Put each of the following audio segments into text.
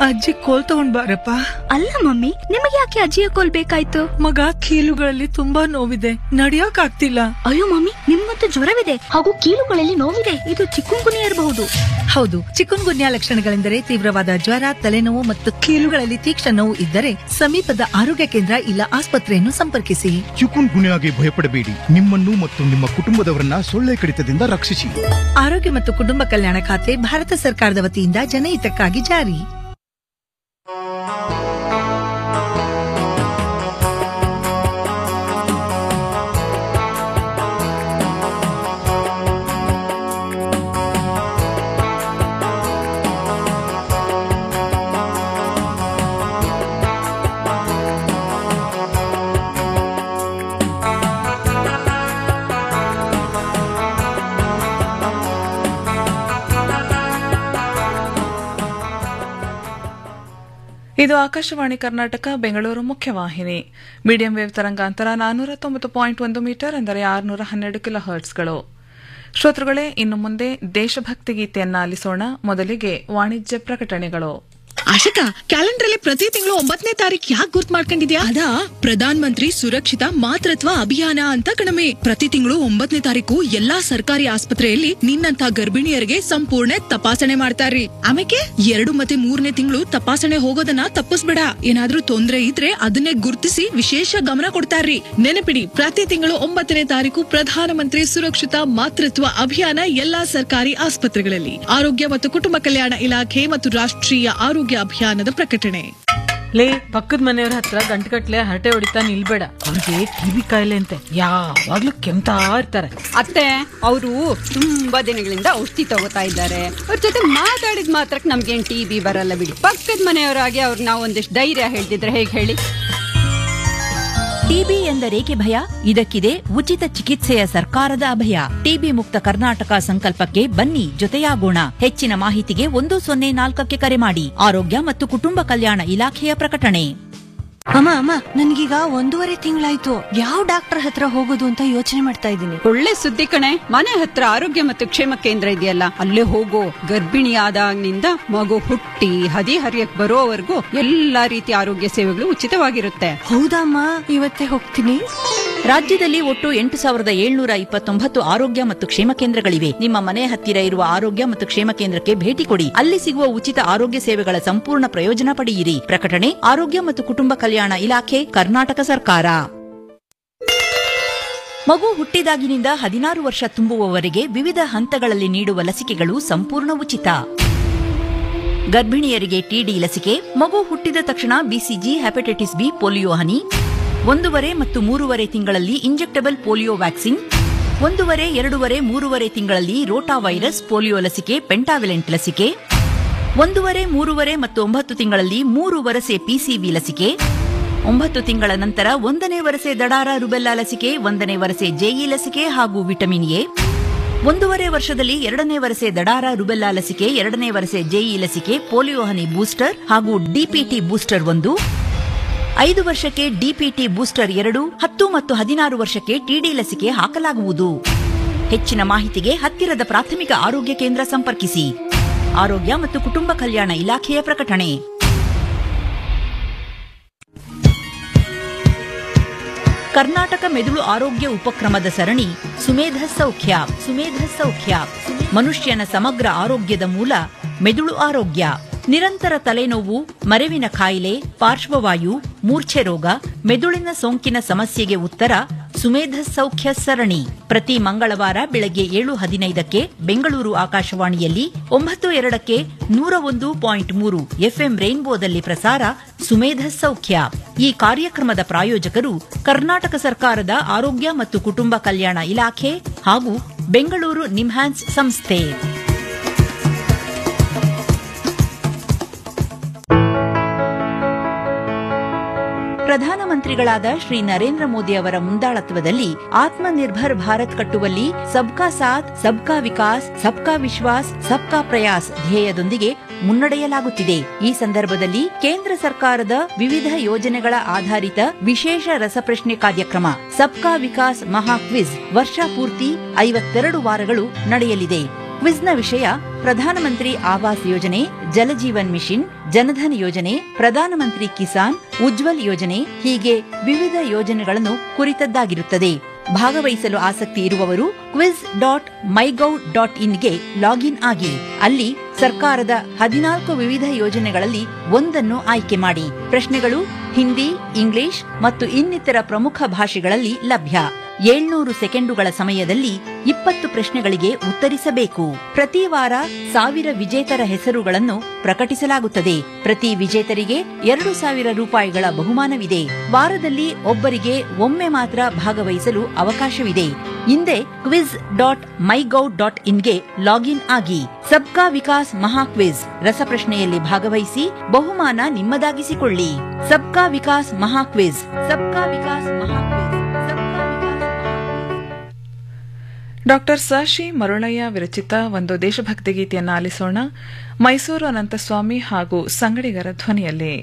ಅಜ್ಜಿ ಕೋಲ್ ತಗೊಂಡ್ ಬಾರಪ್ಪ ಅಲ್ಲ ಮಮ್ಮಿ ನಿಮಗೆ ಯಾಕೆ ಅಜ್ಜಿಯ ಕೋಲ್ ಬೇಕಾಯ್ತು ಮಗ ಕೀಲುಗಳಲ್ಲಿ ತುಂಬಾ ನೋವಿದೆ ನಡಿಯಕ್ ಆಗ್ತಿಲ್ಲ ಅಯ್ಯೋ ಮಮ್ಮಿ ನಿಮ್ಗಂತೂ ಜ್ವರವಿದೆ ಹಾಗೂ ಕೀಲುಗಳಲ್ಲಿ ನೋವಿದೆ ಇದು ಚಿಕ್ಕುಂಗುನಿ ಇರಬಹುದು ಹೌದು ಚಿಕನ್ ಗುನ್ಯಾ ಲಕ್ಷಣಗಳೆಂದರೆ ತೀವ್ರವಾದ ಜ್ವರ ತಲೆನೋವು ಮತ್ತು ಕೀಲುಗಳಲ್ಲಿ ತೀಕ್ಷ್ಣ ನೋವು ಇದ್ದರೆ ಸಮೀಪದ ಆರೋಗ್ಯ ಕೇಂದ್ರ ಇಲ್ಲ ಆಸ್ಪತ್ರೆಯನ್ನು ಸಂಪರ್ಕಿಸಿ ಚಿಕುನ್ ಗುನ್ಯಾಗೆ ಭಯಪಡಬೇಡಿ ನಿಮ್ಮನ್ನು ಮತ್ತು ನಿಮ್ಮ ಕುಟುಂಬದವರನ್ನ ಸೊಳ್ಳೆ ಕಡಿತದಿಂದ ರಕ್ಷಿಸಿ ಆರೋಗ್ಯ ಮತ್ತು ಕುಟುಂಬ ಕಲ್ಯಾಣ ಖಾತೆ ಭಾರತ ಸರ್ಕಾರದ ವತಿಯಿಂದ ಜನಹಿತಕ್ಕಾಗಿ ಜಾರಿ ಇದು ಆಕಾಶವಾಣಿ ಕರ್ನಾಟಕ ಬೆಂಗಳೂರು ಮುಖ್ಯವಾಹಿನಿ ಮೀಡಿಯಂ ವೇವ್ ತರಂಗಾಂತರ ನಾನ್ನೂರ ತೊಂಬತ್ತು ಪಾಯಿಂಟ್ ಒಂದು ಮೀಟರ್ ಅಂದರೆ ಆರುನೂರ ಹನ್ನೆರಡು ಕಿಲೋ ಹರ್ಟ್ಸ್ಗಳು ಶ್ರೋತೃಗಳೇ ಇನ್ನು ಮುಂದೆ ದೇಶಭಕ್ತಿ ಗೀತೆಯನ್ನ ಆಲಿಸೋಣ ಮೊದಲಿಗೆ ವಾಣಿಜ್ಯ ಪ್ರಕಟಣೆಗಳು ಆಶಿಕಾ ಕ್ಯಾಲೆಂಡರ್ ಅಲ್ಲಿ ಪ್ರತಿ ತಿಂಗಳು ಒಂಬತ್ತನೇ ತಾರೀಕು ಯಾಕೆ ಗುರ್ತ್ ಮಾಡ್ಕೊಂಡಿದ್ಯಾ ಅದಾ ಪ್ರಧಾನ್ ಮಂತ್ರಿ ಸುರಕ್ಷಿತ ಮಾತೃತ್ವ ಅಭಿಯಾನ ಅಂತ ಕಣಮೆ ಪ್ರತಿ ತಿಂಗಳು ಒಂಬತ್ತನೇ ತಾರೀಕು ಎಲ್ಲಾ ಸರ್ಕಾರಿ ಆಸ್ಪತ್ರೆಯಲ್ಲಿ ನಿನ್ನಂತ ಗರ್ಭಿಣಿಯರಿಗೆ ಸಂಪೂರ್ಣ ತಪಾಸಣೆ ಮಾಡ್ತಾರ್ರಿ ಆಮೇಲೆ ಎರಡು ಮತ್ತೆ ಮೂರನೇ ತಿಂಗಳು ತಪಾಸಣೆ ಹೋಗೋದನ್ನ ತಪ್ಪಿಸ್ಬೇಡ ಏನಾದ್ರೂ ತೊಂದ್ರೆ ಇದ್ರೆ ಅದನ್ನೇ ಗುರ್ತಿಸಿ ವಿಶೇಷ ಗಮನ ಕೊಡ್ತಾರ್ರಿ ನೆನಪಿಡಿ ಪ್ರತಿ ತಿಂಗಳು ಒಂಬತ್ತನೇ ತಾರೀಕು ಪ್ರಧಾನಮಂತ್ರಿ ಸುರಕ್ಷಿತ ಮಾತೃತ್ವ ಅಭಿಯಾನ ಎಲ್ಲಾ ಸರ್ಕಾರಿ ಆಸ್ಪತ್ರೆಗಳಲ್ಲಿ ಆರೋಗ್ಯ ಮತ್ತು ಕುಟುಂಬ ಕಲ್ಯಾಣ ಇಲಾಖೆ ಮತ್ತು ರಾಷ್ಟ್ರೀಯ ಆರೋಗ್ಯ ಅಭಿಯಾನದ ಪ್ರಕಟಣೆ ಲೇ ಪಕ್ಕದ ಮನೆಯವ್ರ ಹತ್ರ ಗಂಟುಗಟ್ಲೆ ಹರಟೆ ಹೊಡಿತಾ ನಿಲ್ಬೇಡ ಅವ್ರಿಗೆ ಕಿವಿ ಕಾಯಿಲೆ ಅಂತೆ ಯಾವಾಗ್ಲೂ ಕೆಮ್ತಾ ಇರ್ತಾರೆ ಅತ್ತೆ ಅವರು ತುಂಬಾ ದಿನಗಳಿಂದ ಔಷಧಿ ತಗೋತಾ ಇದ್ದಾರೆ ಅವ್ರ ಜೊತೆ ಮಾತಾಡಿದ ಮಾತ್ರಕ್ಕೆ ನಮ್ಗೇನ್ ಟಿ ಬಿ ಬರಲ್ಲ ಬಿಡಿ ಪಕ್ಕದ ಮನೆಯವರಾಗಿ ಅವ್ರಿಗೆ ನಾವು ಒಂದಿಷ್ಟು ಧೈರ್ಯ ಹೇಳ್ತಿದ್ರೆ ಹೇಗೆ ಹೇಳಿ ಟಿಬಿ ಎಂದರೇಕೆ ಭಯ ಇದಕ್ಕಿದೆ ಉಚಿತ ಚಿಕಿತ್ಸೆಯ ಸರ್ಕಾರದ ಅಭಯ ಟಿಬಿ ಮುಕ್ತ ಕರ್ನಾಟಕ ಸಂಕಲ್ಪಕ್ಕೆ ಬನ್ನಿ ಜೊತೆಯಾಗೋಣ ಹೆಚ್ಚಿನ ಮಾಹಿತಿಗೆ ಒಂದು ಸೊನ್ನೆ ನಾಲ್ಕಕ್ಕೆ ಕರೆ ಮಾಡಿ ಆರೋಗ್ಯ ಮತ್ತು ಕುಟುಂಬ ಕಲ್ಯಾಣ ಇಲಾಖೆಯ ಪ್ರಕಟಣೆ ಅಮ್ಮ ಅಮ್ಮ ನನ್ಗೀಗ ಒಂದೂವರೆ ತಿಂಗಳಾಯ್ತು ಯಾವ ಡಾಕ್ಟರ್ ಹತ್ರ ಹೋಗೋದು ಅಂತ ಯೋಚನೆ ಮಾಡ್ತಾ ಇದ್ದೀನಿ ಒಳ್ಳೆ ಸುದ್ದಿ ಕಣೆ ಮನೆ ಹತ್ರ ಆರೋಗ್ಯ ಮತ್ತು ಕ್ಷೇಮ ಕೇಂದ್ರ ಇದೆಯಲ್ಲ ಅಲ್ಲೇ ಹೋಗೋ ಗರ್ಭಿಣಿ ಆದಾಗಿನಿಂದ ಮಗು ಹುಟ್ಟಿ ಹದಿ ಹರಿಯಕ್ ಬರೋವರೆಗೂ ಎಲ್ಲಾ ರೀತಿಯ ಆರೋಗ್ಯ ಸೇವೆಗಳು ಉಚಿತವಾಗಿರುತ್ತೆ ಹೌದಮ್ಮ ಇವತ್ತೇ ಹೋಗ್ತೀನಿ ರಾಜ್ಯದಲ್ಲಿ ಒಟ್ಟು ಎಂಟು ಸಾವಿರದ ಏಳ್ನೂರ ಇಪ್ಪತ್ತೊಂಬತ್ತು ಆರೋಗ್ಯ ಮತ್ತು ಕ್ಷೇಮ ಕೇಂದ್ರಗಳಿವೆ ನಿಮ್ಮ ಮನೆ ಹತ್ತಿರ ಇರುವ ಆರೋಗ್ಯ ಮತ್ತು ಕ್ಷೇಮ ಕೇಂದ್ರಕ್ಕೆ ಭೇಟಿ ಕೊಡಿ ಅಲ್ಲಿ ಸಿಗುವ ಉಚಿತ ಆರೋಗ್ಯ ಸೇವೆಗಳ ಸಂಪೂರ್ಣ ಪ್ರಯೋಜನ ಪಡೆಯಿರಿ ಪ್ರಕಟಣೆ ಆರೋಗ್ಯ ಮತ್ತು ಕುಟುಂಬ ಕಲ್ಯಾಣ ಇಲಾಖೆ ಕರ್ನಾಟಕ ಸರ್ಕಾರ ಮಗು ಹುಟ್ಟಿದಾಗಿನಿಂದ ಹದಿನಾರು ವರ್ಷ ತುಂಬುವವರೆಗೆ ವಿವಿಧ ಹಂತಗಳಲ್ಲಿ ನೀಡುವ ಲಸಿಕೆಗಳು ಸಂಪೂರ್ಣ ಉಚಿತ ಗರ್ಭಿಣಿಯರಿಗೆ ಟಿಡಿ ಲಸಿಕೆ ಮಗು ಹುಟ್ಟಿದ ತಕ್ಷಣ ಬಿಸಿಜಿ ಹೆಪಟೈಟಿಸ್ ಬಿ ಪೋಲಿಯೋ ಹನಿ ಒಂದೂವರೆ ಮತ್ತು ಮೂರುವರೆ ತಿಂಗಳಲ್ಲಿ ಇಂಜೆಕ್ಟಬಲ್ ಪೋಲಿಯೋ ವ್ಯಾಕ್ಸಿನ್ ಒಂದೂವರೆ ಎರಡೂವರೆ ಮೂರುವರೆ ತಿಂಗಳಲ್ಲಿ ರೋಟಾ ವೈರಸ್ ಪೋಲಿಯೋ ಲಸಿಕೆ ಪೆಂಟಾವಿಲೆಂಟ್ ಲಸಿಕೆ ಒಂದೂವರೆ ಮೂರುವರೆ ಮತ್ತು ಒಂಬತ್ತು ತಿಂಗಳಲ್ಲಿ ಮೂರು ವರಸೆ ಪಿಸಿವಿ ಲಸಿಕೆ ಒಂಬತ್ತು ತಿಂಗಳ ನಂತರ ಒಂದನೇ ವರಸೆ ದಡಾರ ರುಬೆಲ್ಲಾ ಲಸಿಕೆ ಒಂದನೇ ವರಸೆ ಜೆಇ ಲಸಿಕೆ ಹಾಗೂ ವಿಟಮಿನ್ ಎ ಒಂದೂವರೆ ವರ್ಷದಲ್ಲಿ ಎರಡನೇ ವರಸೆ ದಡಾರ ರುಬೆಲ್ಲಾ ಲಸಿಕೆ ಎರಡನೇ ವರಸೆ ಜೆಇ ಲಸಿಕೆ ಪೋಲಿಯೋ ಹನಿ ಬೂಸ್ಟರ್ ಹಾಗೂ ಡಿಪಿಟಿ ಬೂಸ್ಟರ್ ಒಂದು ಐದು ವರ್ಷಕ್ಕೆ ಡಿಪಿಟಿ ಬೂಸ್ಟರ್ ಎರಡು ಹತ್ತು ಮತ್ತು ಹದಿನಾರು ವರ್ಷಕ್ಕೆ ಟಿಡಿ ಲಸಿಕೆ ಹಾಕಲಾಗುವುದು ಹೆಚ್ಚಿನ ಮಾಹಿತಿಗೆ ಹತ್ತಿರದ ಪ್ರಾಥಮಿಕ ಆರೋಗ್ಯ ಕೇಂದ್ರ ಸಂಪರ್ಕಿಸಿ ಆರೋಗ್ಯ ಮತ್ತು ಕುಟುಂಬ ಕಲ್ಯಾಣ ಇಲಾಖೆಯ ಪ್ರಕಟಣೆ ಕರ್ನಾಟಕ ಮೆದುಳು ಆರೋಗ್ಯ ಉಪಕ್ರಮದ ಸರಣಿ ಸುಮೇಧ ಸೌಖ್ಯ ಸುಮೇಧ ಸೌಖ್ಯ ಮನುಷ್ಯನ ಸಮಗ್ರ ಆರೋಗ್ಯದ ಮೂಲ ಮೆದುಳು ಆರೋಗ್ಯ ನಿರಂತರ ತಲೆನೋವು ಮರೆವಿನ ಕಾಯಿಲೆ ಪಾರ್ಶ್ವವಾಯು ಮೂರ್ಛೆ ರೋಗ ಮೆದುಳಿನ ಸೋಂಕಿನ ಸಮಸ್ಯೆಗೆ ಉತ್ತರ ಸುಮೇಧ ಸೌಖ್ಯ ಸರಣಿ ಪ್ರತಿ ಮಂಗಳವಾರ ಬೆಳಗ್ಗೆ ಏಳು ಹದಿನೈದಕ್ಕೆ ಬೆಂಗಳೂರು ಆಕಾಶವಾಣಿಯಲ್ಲಿ ಒಂಬತ್ತು ಎರಡಕ್ಕೆ ನೂರ ಒಂದು ಪಾಯಿಂಟ್ ಮೂರು ಎಫ್ಎಂ ರೈನ್ಬೋದಲ್ಲಿ ಪ್ರಸಾರ ಸುಮೇಧ ಸೌಖ್ಯ ಈ ಕಾರ್ಯಕ್ರಮದ ಪ್ರಾಯೋಜಕರು ಕರ್ನಾಟಕ ಸರ್ಕಾರದ ಆರೋಗ್ಯ ಮತ್ತು ಕುಟುಂಬ ಕಲ್ಯಾಣ ಇಲಾಖೆ ಹಾಗೂ ಬೆಂಗಳೂರು ನಿಮ್ಹಾನ್ಸ್ ಸಂಸ್ಥೆ ಪ್ರಧಾನಮಂತ್ರಿಗಳಾದ ಶ್ರೀ ನರೇಂದ್ರ ಮೋದಿ ಅವರ ಮುಂದಾಳತ್ವದಲ್ಲಿ ಆತ್ಮನಿರ್ಭರ್ ಭಾರತ್ ಕಟ್ಟುವಲ್ಲಿ ಸಬ್ಕಾ ಸಾಥ್ ಸಬ್ಕಾ ವಿಕಾಸ್ ಸಬ್ಕಾ ವಿಶ್ವಾಸ್ ಸಬ್ಕಾ ಪ್ರಯಾಸ್ ಧ್ಯೇಯದೊಂದಿಗೆ ಮುನ್ನಡೆಯಲಾಗುತ್ತಿದೆ ಈ ಸಂದರ್ಭದಲ್ಲಿ ಕೇಂದ್ರ ಸರ್ಕಾರದ ವಿವಿಧ ಯೋಜನೆಗಳ ಆಧಾರಿತ ವಿಶೇಷ ರಸಪ್ರಶ್ನೆ ಕಾರ್ಯಕ್ರಮ ಸಬ್ಕಾ ವಿಕಾಸ್ ಮಹಾ ಕ್ವಿಜ್ ವರ್ಷ ಪೂರ್ತಿ ಐವತ್ತೆರಡು ವಾರಗಳು ನಡೆಯಲಿದೆ ಕ್ವಿಜ್ನ ವಿಷಯ ಪ್ರಧಾನಮಂತ್ರಿ ಆವಾಸ್ ಯೋಜನೆ ಜಲಜೀವನ್ ಮಿಷನ್ ಜನಧನ್ ಯೋಜನೆ ಪ್ರಧಾನಮಂತ್ರಿ ಕಿಸಾನ್ ಉಜ್ವಲ್ ಯೋಜನೆ ಹೀಗೆ ವಿವಿಧ ಯೋಜನೆಗಳನ್ನು ಕುರಿತದ್ದಾಗಿರುತ್ತದೆ ಭಾಗವಹಿಸಲು ಆಸಕ್ತಿ ಇರುವವರು ಕ್ವಿಜ್ ಡಾಟ್ ಮೈಗೌ ಡಾಟ್ ಇನ್ಗೆ ಲಾಗಿನ್ ಆಗಿ ಅಲ್ಲಿ ಸರ್ಕಾರದ ಹದಿನಾಲ್ಕು ವಿವಿಧ ಯೋಜನೆಗಳಲ್ಲಿ ಒಂದನ್ನು ಆಯ್ಕೆ ಮಾಡಿ ಪ್ರಶ್ನೆಗಳು ಹಿಂದಿ ಇಂಗ್ಲಿಷ್ ಮತ್ತು ಇನ್ನಿತರ ಪ್ರಮುಖ ಭಾಷೆಗಳಲ್ಲಿ ಲಭ್ಯ ಏಳ್ನೂರು ಸೆಕೆಂಡುಗಳ ಸಮಯದಲ್ಲಿ ಇಪ್ಪತ್ತು ಪ್ರಶ್ನೆಗಳಿಗೆ ಉತ್ತರಿಸಬೇಕು ಪ್ರತಿ ವಾರ ಸಾವಿರ ವಿಜೇತರ ಹೆಸರುಗಳನ್ನು ಪ್ರಕಟಿಸಲಾಗುತ್ತದೆ ಪ್ರತಿ ವಿಜೇತರಿಗೆ ಎರಡು ಸಾವಿರ ರೂಪಾಯಿಗಳ ಬಹುಮಾನವಿದೆ ವಾರದಲ್ಲಿ ಒಬ್ಬರಿಗೆ ಒಮ್ಮೆ ಮಾತ್ರ ಭಾಗವಹಿಸಲು ಅವಕಾಶವಿದೆ ಹಿಂದೆ ಕ್ವಿಜ್ ಡಾಟ್ ಮೈಗೌ ಡಾಟ್ ಇನ್ಗೆ ಲಾಗಿನ್ ಆಗಿ ಸಬ್ಕಾ ವಿಕಾಸ್ ಮಹಾ ಕ್ವಿಜ್ ರಸಪ್ರಶ್ನೆಯಲ್ಲಿ ಭಾಗವಹಿಸಿ ಬಹುಮಾನ ನಿಮ್ಮದಾಗಿಸಿಕೊಳ್ಳಿ ಸಬ್ಕಾ ವಿಕಾಸ್ ಮಹಾ ಕ್ವಿಜ್ ಸಬ್ಕಾ ವಿಕಾಸ್ ಮಹಾ ಕ್ವಿಜ್ ಡಾಕ್ಟರ್ ಸಾಶಿ ಮರುಳಯ್ಯ ವಿರಚಿತ ಒಂದು ದೇಶಭಕ್ತಿ ಗೀತೆಯನ್ನು ಆಲಿಸೋಣ ಮೈಸೂರು ಅನಂತಸ್ವಾಮಿ ಹಾಗೂ ಸಂಗಡಿಗರ ಧ್ವನಿಯಲ್ಲಿ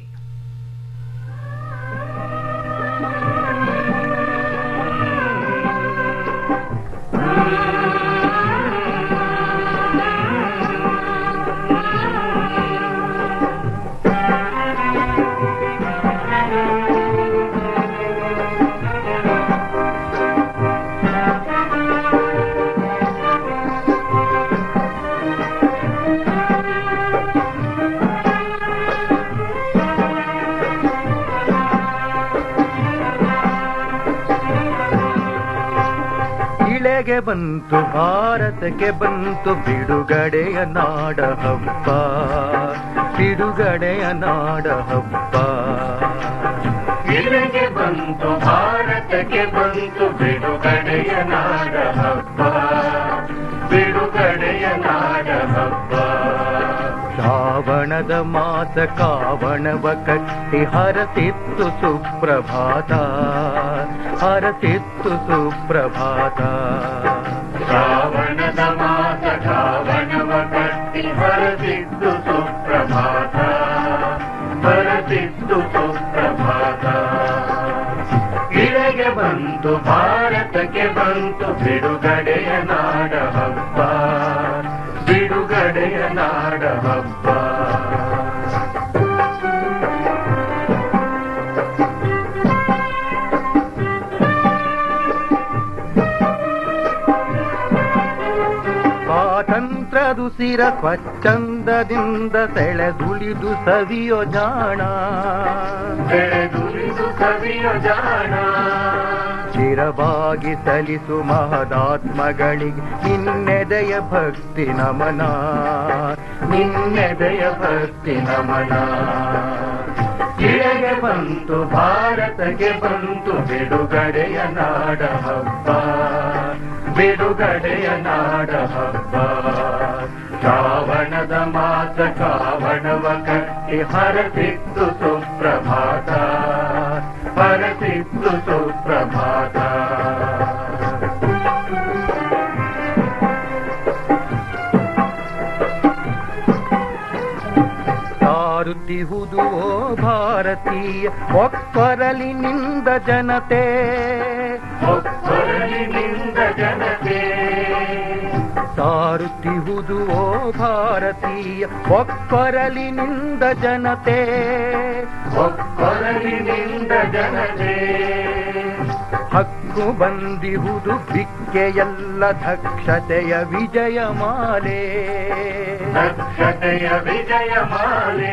ಇಳೆಗೆ ಬಂತು ಭಾರತಕ್ಕೆ ಬಂತು ಬಿಡುಗಡೆಯ ನಾಡ ಹಬ್ಬ ಬಿಡುಗಡೆಯ ನಾಡ ಹಬ್ಬ ಇಳೆಗೆ ಬಂತು ಭಾರತಕ್ಕೆ ಬಂತು ಬಿಡುಗಡೆಯ ನಾಡ ಹಬ್ಬ ಬಿಡುಗಡೆಯ ನಾಡ ಹಬ್ಬ ಶ್ರಾವಣದ ಮಾಸ ಕಾವಣವ ಕಟ್ಟಿ ಹರತಿತ್ತು ಸುಪ್ರಭಾತ ಹರತಿತ್ತು ಸುಪ್ರಭಾತ ಶ್ರಾವಣದ ಮಾಸ ಕಾವಣವ ಕಟ್ಟಿ ಹರತಿತ್ತು ಸುಪ್ರಭಾತ ಹರತಿತ್ತು ಸುಪ್ರಭಾತ ಇಳೆಗೆ ಬಂತು ಭಾರತಕ್ಕೆ ಬಂತು ಬಿಡುಗಡೆಯ ನಾಡ ಹಬ್ಬ ಬಿಡುಗಡೆಯ ನಾಡ ಹಬ್ಬ ಸ್ವಾತಂತ್ರ್ಯದುಸಿರ ಸ್ವಚ್ಛಂದದಿಂದ ಸೆಳೆದುಳಿದು ಸವಿಯೋ ಜಾಣ ಸೆಳೆದುಳಿದು ಸವಿಯೋ ಜಾಣ ಚಿರವಾಗಿ ಸಲಿಸು ಮಹದಾತ್ಮಗಳಿಗೆ ನಿನ್ನೆದೆಯ ಭಕ್ತಿ ನಮನ ನಿನ್ನೆದೆಯ ಭಕ್ತಿ ನಮನ ಇಳೆಗೆ ಬಂತು ಭಾರತಕ್ಕೆ ಬಂತು ಬಿಡುಗಡೆಯ ನಾಡ ಹಬ್ಬ ಬಿಡುಗಡೆಯ ನಾಡ ಹಬ್ಬ ಶ್ರಾವಣದ ಮಾಸ ಕಾವಣವ ಕಟ್ಟಿ ಹರಸಿತ್ತು ಸುಪ್ರಭಾತ ಹರಸಿತ್ತು ಸುಪ್ರಭಾತ ಸಾರುತ್ತಿಹುದು ಓ ಭಾರತೀಯ ಒಕ್ಕರಲಿನಿಂದ ಜನತೆ ಒಕ್ಕರಲಿನಿಂದ ಜನತೆ ಸಾರುತ್ತಿಹುದು ಓ ಭಾರತೀಯ ಒಕ್ಕರಲಿನಿಂದ ಜನತೆ ಒಕ್ಕರಲಿನಿಂದ ಜನತೆ ಹಕ್ಕು ಬಂದಿಹುದು ಬಿಕ್ಕೆಯಲ್ಲ ದಕ್ಷತೆಯ ವಿಜಯ ಮಾಲೆ ದಕ್ಷತೆಯ ವಿಜಯ ಮಾಲೆ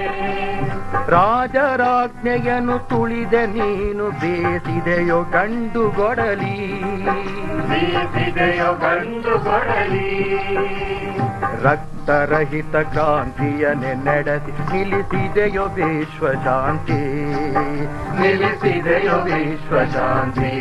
ರಾಜರಾಜ್ಞೆಯನ್ನು ತುಳಿದೆ ನೀನು ಬೇಸಿದೆಯೋ ಗಂಡು ಗೊಡಲಿ ಬೇಸಿದೆಯೋ ಗಂಡು ಗೊಡಲಿ ರಕ್ತರಹಿತ ಕ್ರಾಂತಿಯನ್ನೇ ನಡೆಸಿ ನಿಲ್ಲಿಸಿದೆಯೋ ವಿಶ್ವ ಶಾಂತಿ ನಿಲ್ಲಿಸಿದೆಯೋ ವಿಶ್ವ ಶಾಂತಿ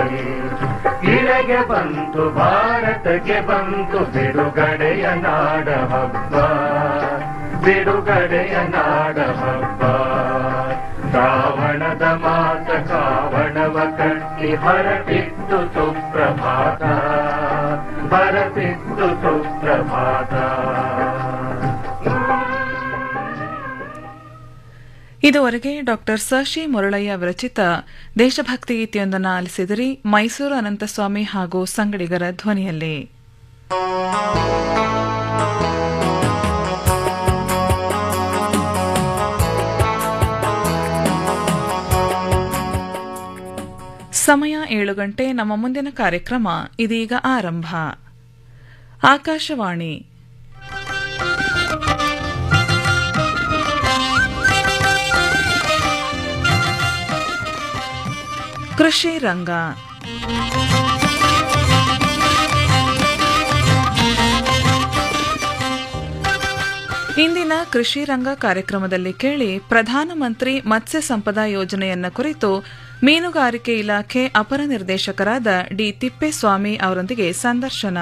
ಇಳೆಗೆ ಬಂತು ಭಾರತಕ್ಕೆ ಬಂತು ಬಿಡುಗಡೆಯ ನಾಡ ಹಬ್ಬ ಬಿಡುಗಡೆಯ ನಾಡ ಹಬ್ಬ ಶ್ರಾವಣದ ಮಾಸ ಕಾವಣವ ಕಟ್ಟಿ ಹರಟಿತ್ತು ಸುಪ್ರಭಾತ ಬರತಿತ್ತು ಸುಪ್ರಭಾತ ಇದುವರೆಗೆ ಡಾಕ್ಟರ್ ಸಶಿ ಮುರಳಯ್ಯ ವಿರಚಿತ ದೇಶಭಕ್ತಿ ಗೀತೆಯೊಂದನ್ನು ಆಲಿಸಿದಿರಿ ಮೈಸೂರು ಅನಂತಸ್ವಾಮಿ ಹಾಗೂ ಸಂಗಡಿಗರ ಧ್ವನಿಯಲ್ಲಿ ಸಮಯ ಏಳು ಗಂಟೆ ನಮ್ಮ ಮುಂದಿನ ಕಾರ್ಯಕ್ರಮ ಇದೀಗ ಆರಂಭ ಆಕಾಶವಾಣಿ ಕೃಷಿ ರಂಗ ಇಂದಿನ ಕೃಷಿ ರಂಗ ಕಾರ್ಯಕ್ರಮದಲ್ಲಿ ಕೇಳಿ ಪ್ರಧಾನಮಂತ್ರಿ ಮತ್ಸ್ಯ ಸಂಪದ ಯೋಜನೆಯನ್ನ ಕುರಿತು ಮೀನುಗಾರಿಕೆ ಇಲಾಖೆ ಅಪರ ನಿರ್ದೇಶಕರಾದ ಡಿ ತಿಪ್ಪೇಸ್ವಾಮಿ ಅವರೊಂದಿಗೆ ಸಂದರ್ಶನ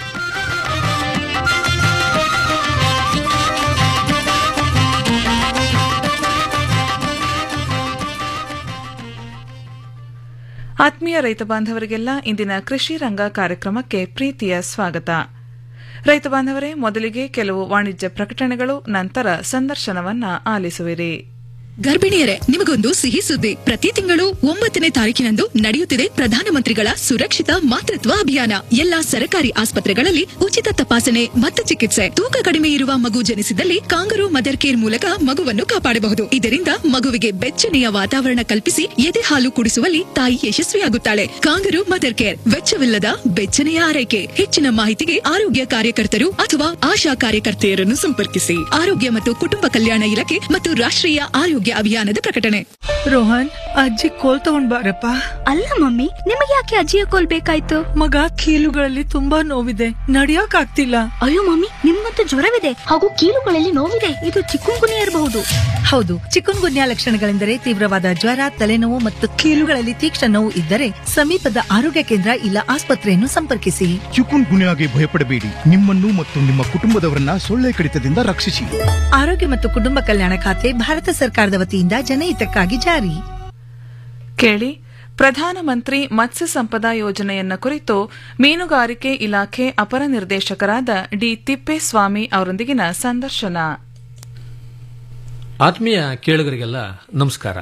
ಆತ್ಮೀಯ ರೈತ ಬಾಂಧವರಿಗೆಲ್ಲ ಇಂದಿನ ಕೃಷಿ ರಂಗ ಕಾರ್ಯಕ್ರಮಕ್ಕೆ ಪ್ರೀತಿಯ ಸ್ವಾಗತ ರೈತ ಬಾಂಧವರೇ ಮೊದಲಿಗೆ ಕೆಲವು ವಾಣಿಜ್ಯ ಪ್ರಕಟಣೆಗಳು ನಂತರ ಸಂದರ್ಶನವನ್ನ ಆಲಿಸುವಿರಿ ಗರ್ಭಿಣಿಯರೇ ನಿಮಗೊಂದು ಸಿಹಿ ಸುದ್ದಿ ಪ್ರತಿ ತಿಂಗಳು ಒಂಬತ್ತನೇ ತಾರೀಕಿನಂದು ನಡೆಯುತ್ತಿದೆ ಪ್ರಧಾನಮಂತ್ರಿಗಳ ಸುರಕ್ಷಿತ ಮಾತೃತ್ವ ಅಭಿಯಾನ ಎಲ್ಲಾ ಸರ್ಕಾರಿ ಆಸ್ಪತ್ರೆಗಳಲ್ಲಿ ಉಚಿತ ತಪಾಸಣೆ ಮತ್ತು ಚಿಕಿತ್ಸೆ ತೂಕ ಕಡಿಮೆ ಇರುವ ಮಗು ಜನಿಸಿದಲ್ಲಿ ಕಾಂಗರು ಮದರ್ ಕೇರ್ ಮೂಲಕ ಮಗುವನ್ನು ಕಾಪಾಡಬಹುದು ಇದರಿಂದ ಮಗುವಿಗೆ ಬೆಚ್ಚನೆಯ ವಾತಾವರಣ ಕಲ್ಪಿಸಿ ಎದೆ ಹಾಲು ಕುಡಿಸುವಲ್ಲಿ ತಾಯಿ ಯಶಸ್ವಿಯಾಗುತ್ತಾಳೆ ಕಾಂಗರು ಮದರ್ ಕೇರ್ ವೆಚ್ಚವಿಲ್ಲದ ಬೆಚ್ಚನೆಯ ಆರೈಕೆ ಹೆಚ್ಚಿನ ಮಾಹಿತಿಗೆ ಆರೋಗ್ಯ ಕಾರ್ಯಕರ್ತರು ಅಥವಾ ಆಶಾ ಕಾರ್ಯಕರ್ತೆಯರನ್ನು ಸಂಪರ್ಕಿಸಿ ಆರೋಗ್ಯ ಮತ್ತು ಕುಟುಂಬ ಕಲ್ಯಾಣ ಇಲಾಖೆ ಮತ್ತು ರಾಷ್ಟ್ರೀಯ ಆರೋಗ್ಯ ಅಭಿಯಾನದ ಪ್ರಕಟಣೆ ರೋಹನ್ ಅಜ್ಜಿ ಕೋಲ್ ತಗೊಂಡ್ ಬಾರಪ್ಪ ಅಲ್ಲ ಮಮ್ಮಿ ನಿಮಗೆ ಯಾಕೆ ಅಜ್ಜಿಯ ಕೋಲ್ ಬೇಕಾಯ್ತು ಮಗ ಕೀಲುಗಳಲ್ಲಿ ತುಂಬಾ ನೋವಿದೆ ನಡಿಯಕ್ ಆಗ್ತಿಲ್ಲ ಅಯ್ಯೋ ಮಮ್ಮಿ ನಿಮ್ಗಂತೂ ಜ್ವರವಿದೆ ಹಾಗೂ ಕೀಲುಗಳಲ್ಲಿ ನೋವಿದೆ ಇದು ಚಿಕ್ಕುಂಗುನಿ ಇರಬಹುದು ಹೌದು ಚಿಕನ್ ಗುನ್ಯಾ ಲಕ್ಷಣಗಳೆಂದರೆ ತೀವ್ರವಾದ ಜ್ವರ ತಲೆನೋವು ಮತ್ತು ಕೀಲುಗಳಲ್ಲಿ ತೀಕ್ಷ್ಣ ನೋವು ಇದ್ದರೆ ಸಮೀಪದ ಆರೋಗ್ಯ ಕೇಂದ್ರ ಇಲ್ಲ ಆಸ್ಪತ್ರೆಯನ್ನು ಸಂಪರ್ಕಿಸಿ ಚಿಕುನ್ ಗುನ್ಯಾಗೆ ಭಯಪಡಬೇಡಿ ನಿಮ್ಮನ್ನು ಮತ್ತು ನಿಮ್ಮ ಕುಟುಂಬದವರನ್ನ ಸೊಳ್ಳೆ ಕಡಿತದಿಂದ ರಕ್ಷಿಸಿ ಆರೋಗ್ಯ ಮತ್ತು ಕುಟುಂಬ ಕಲ್ಯಾಣ ಖಾತೆ ಭಾರತ ಸರ್ಕಾರದ ವತಿಯಿಂದ ಜನಹಿತಕ್ಕಾಗಿ ಜಾರಿ ಕೇಳಿ ಪ್ರಧಾನಮಂತ್ರಿ ಮತ್ಸ್ಯ ಸಂಪದ ಯೋಜನೆಯನ್ನ ಕುರಿತು ಮೀನುಗಾರಿಕೆ ಇಲಾಖೆ ಅಪರ ನಿರ್ದೇಶಕರಾದ ಡಿ ತಿಪ್ಪೇಸ್ವಾಮಿ ಅವರೊಂದಿಗಿನ ಸಂದರ್ಶನ ಆತ್ಮೀಯ ಕೇಳುಗರಿಗೆಲ್ಲ ನಮಸ್ಕಾರ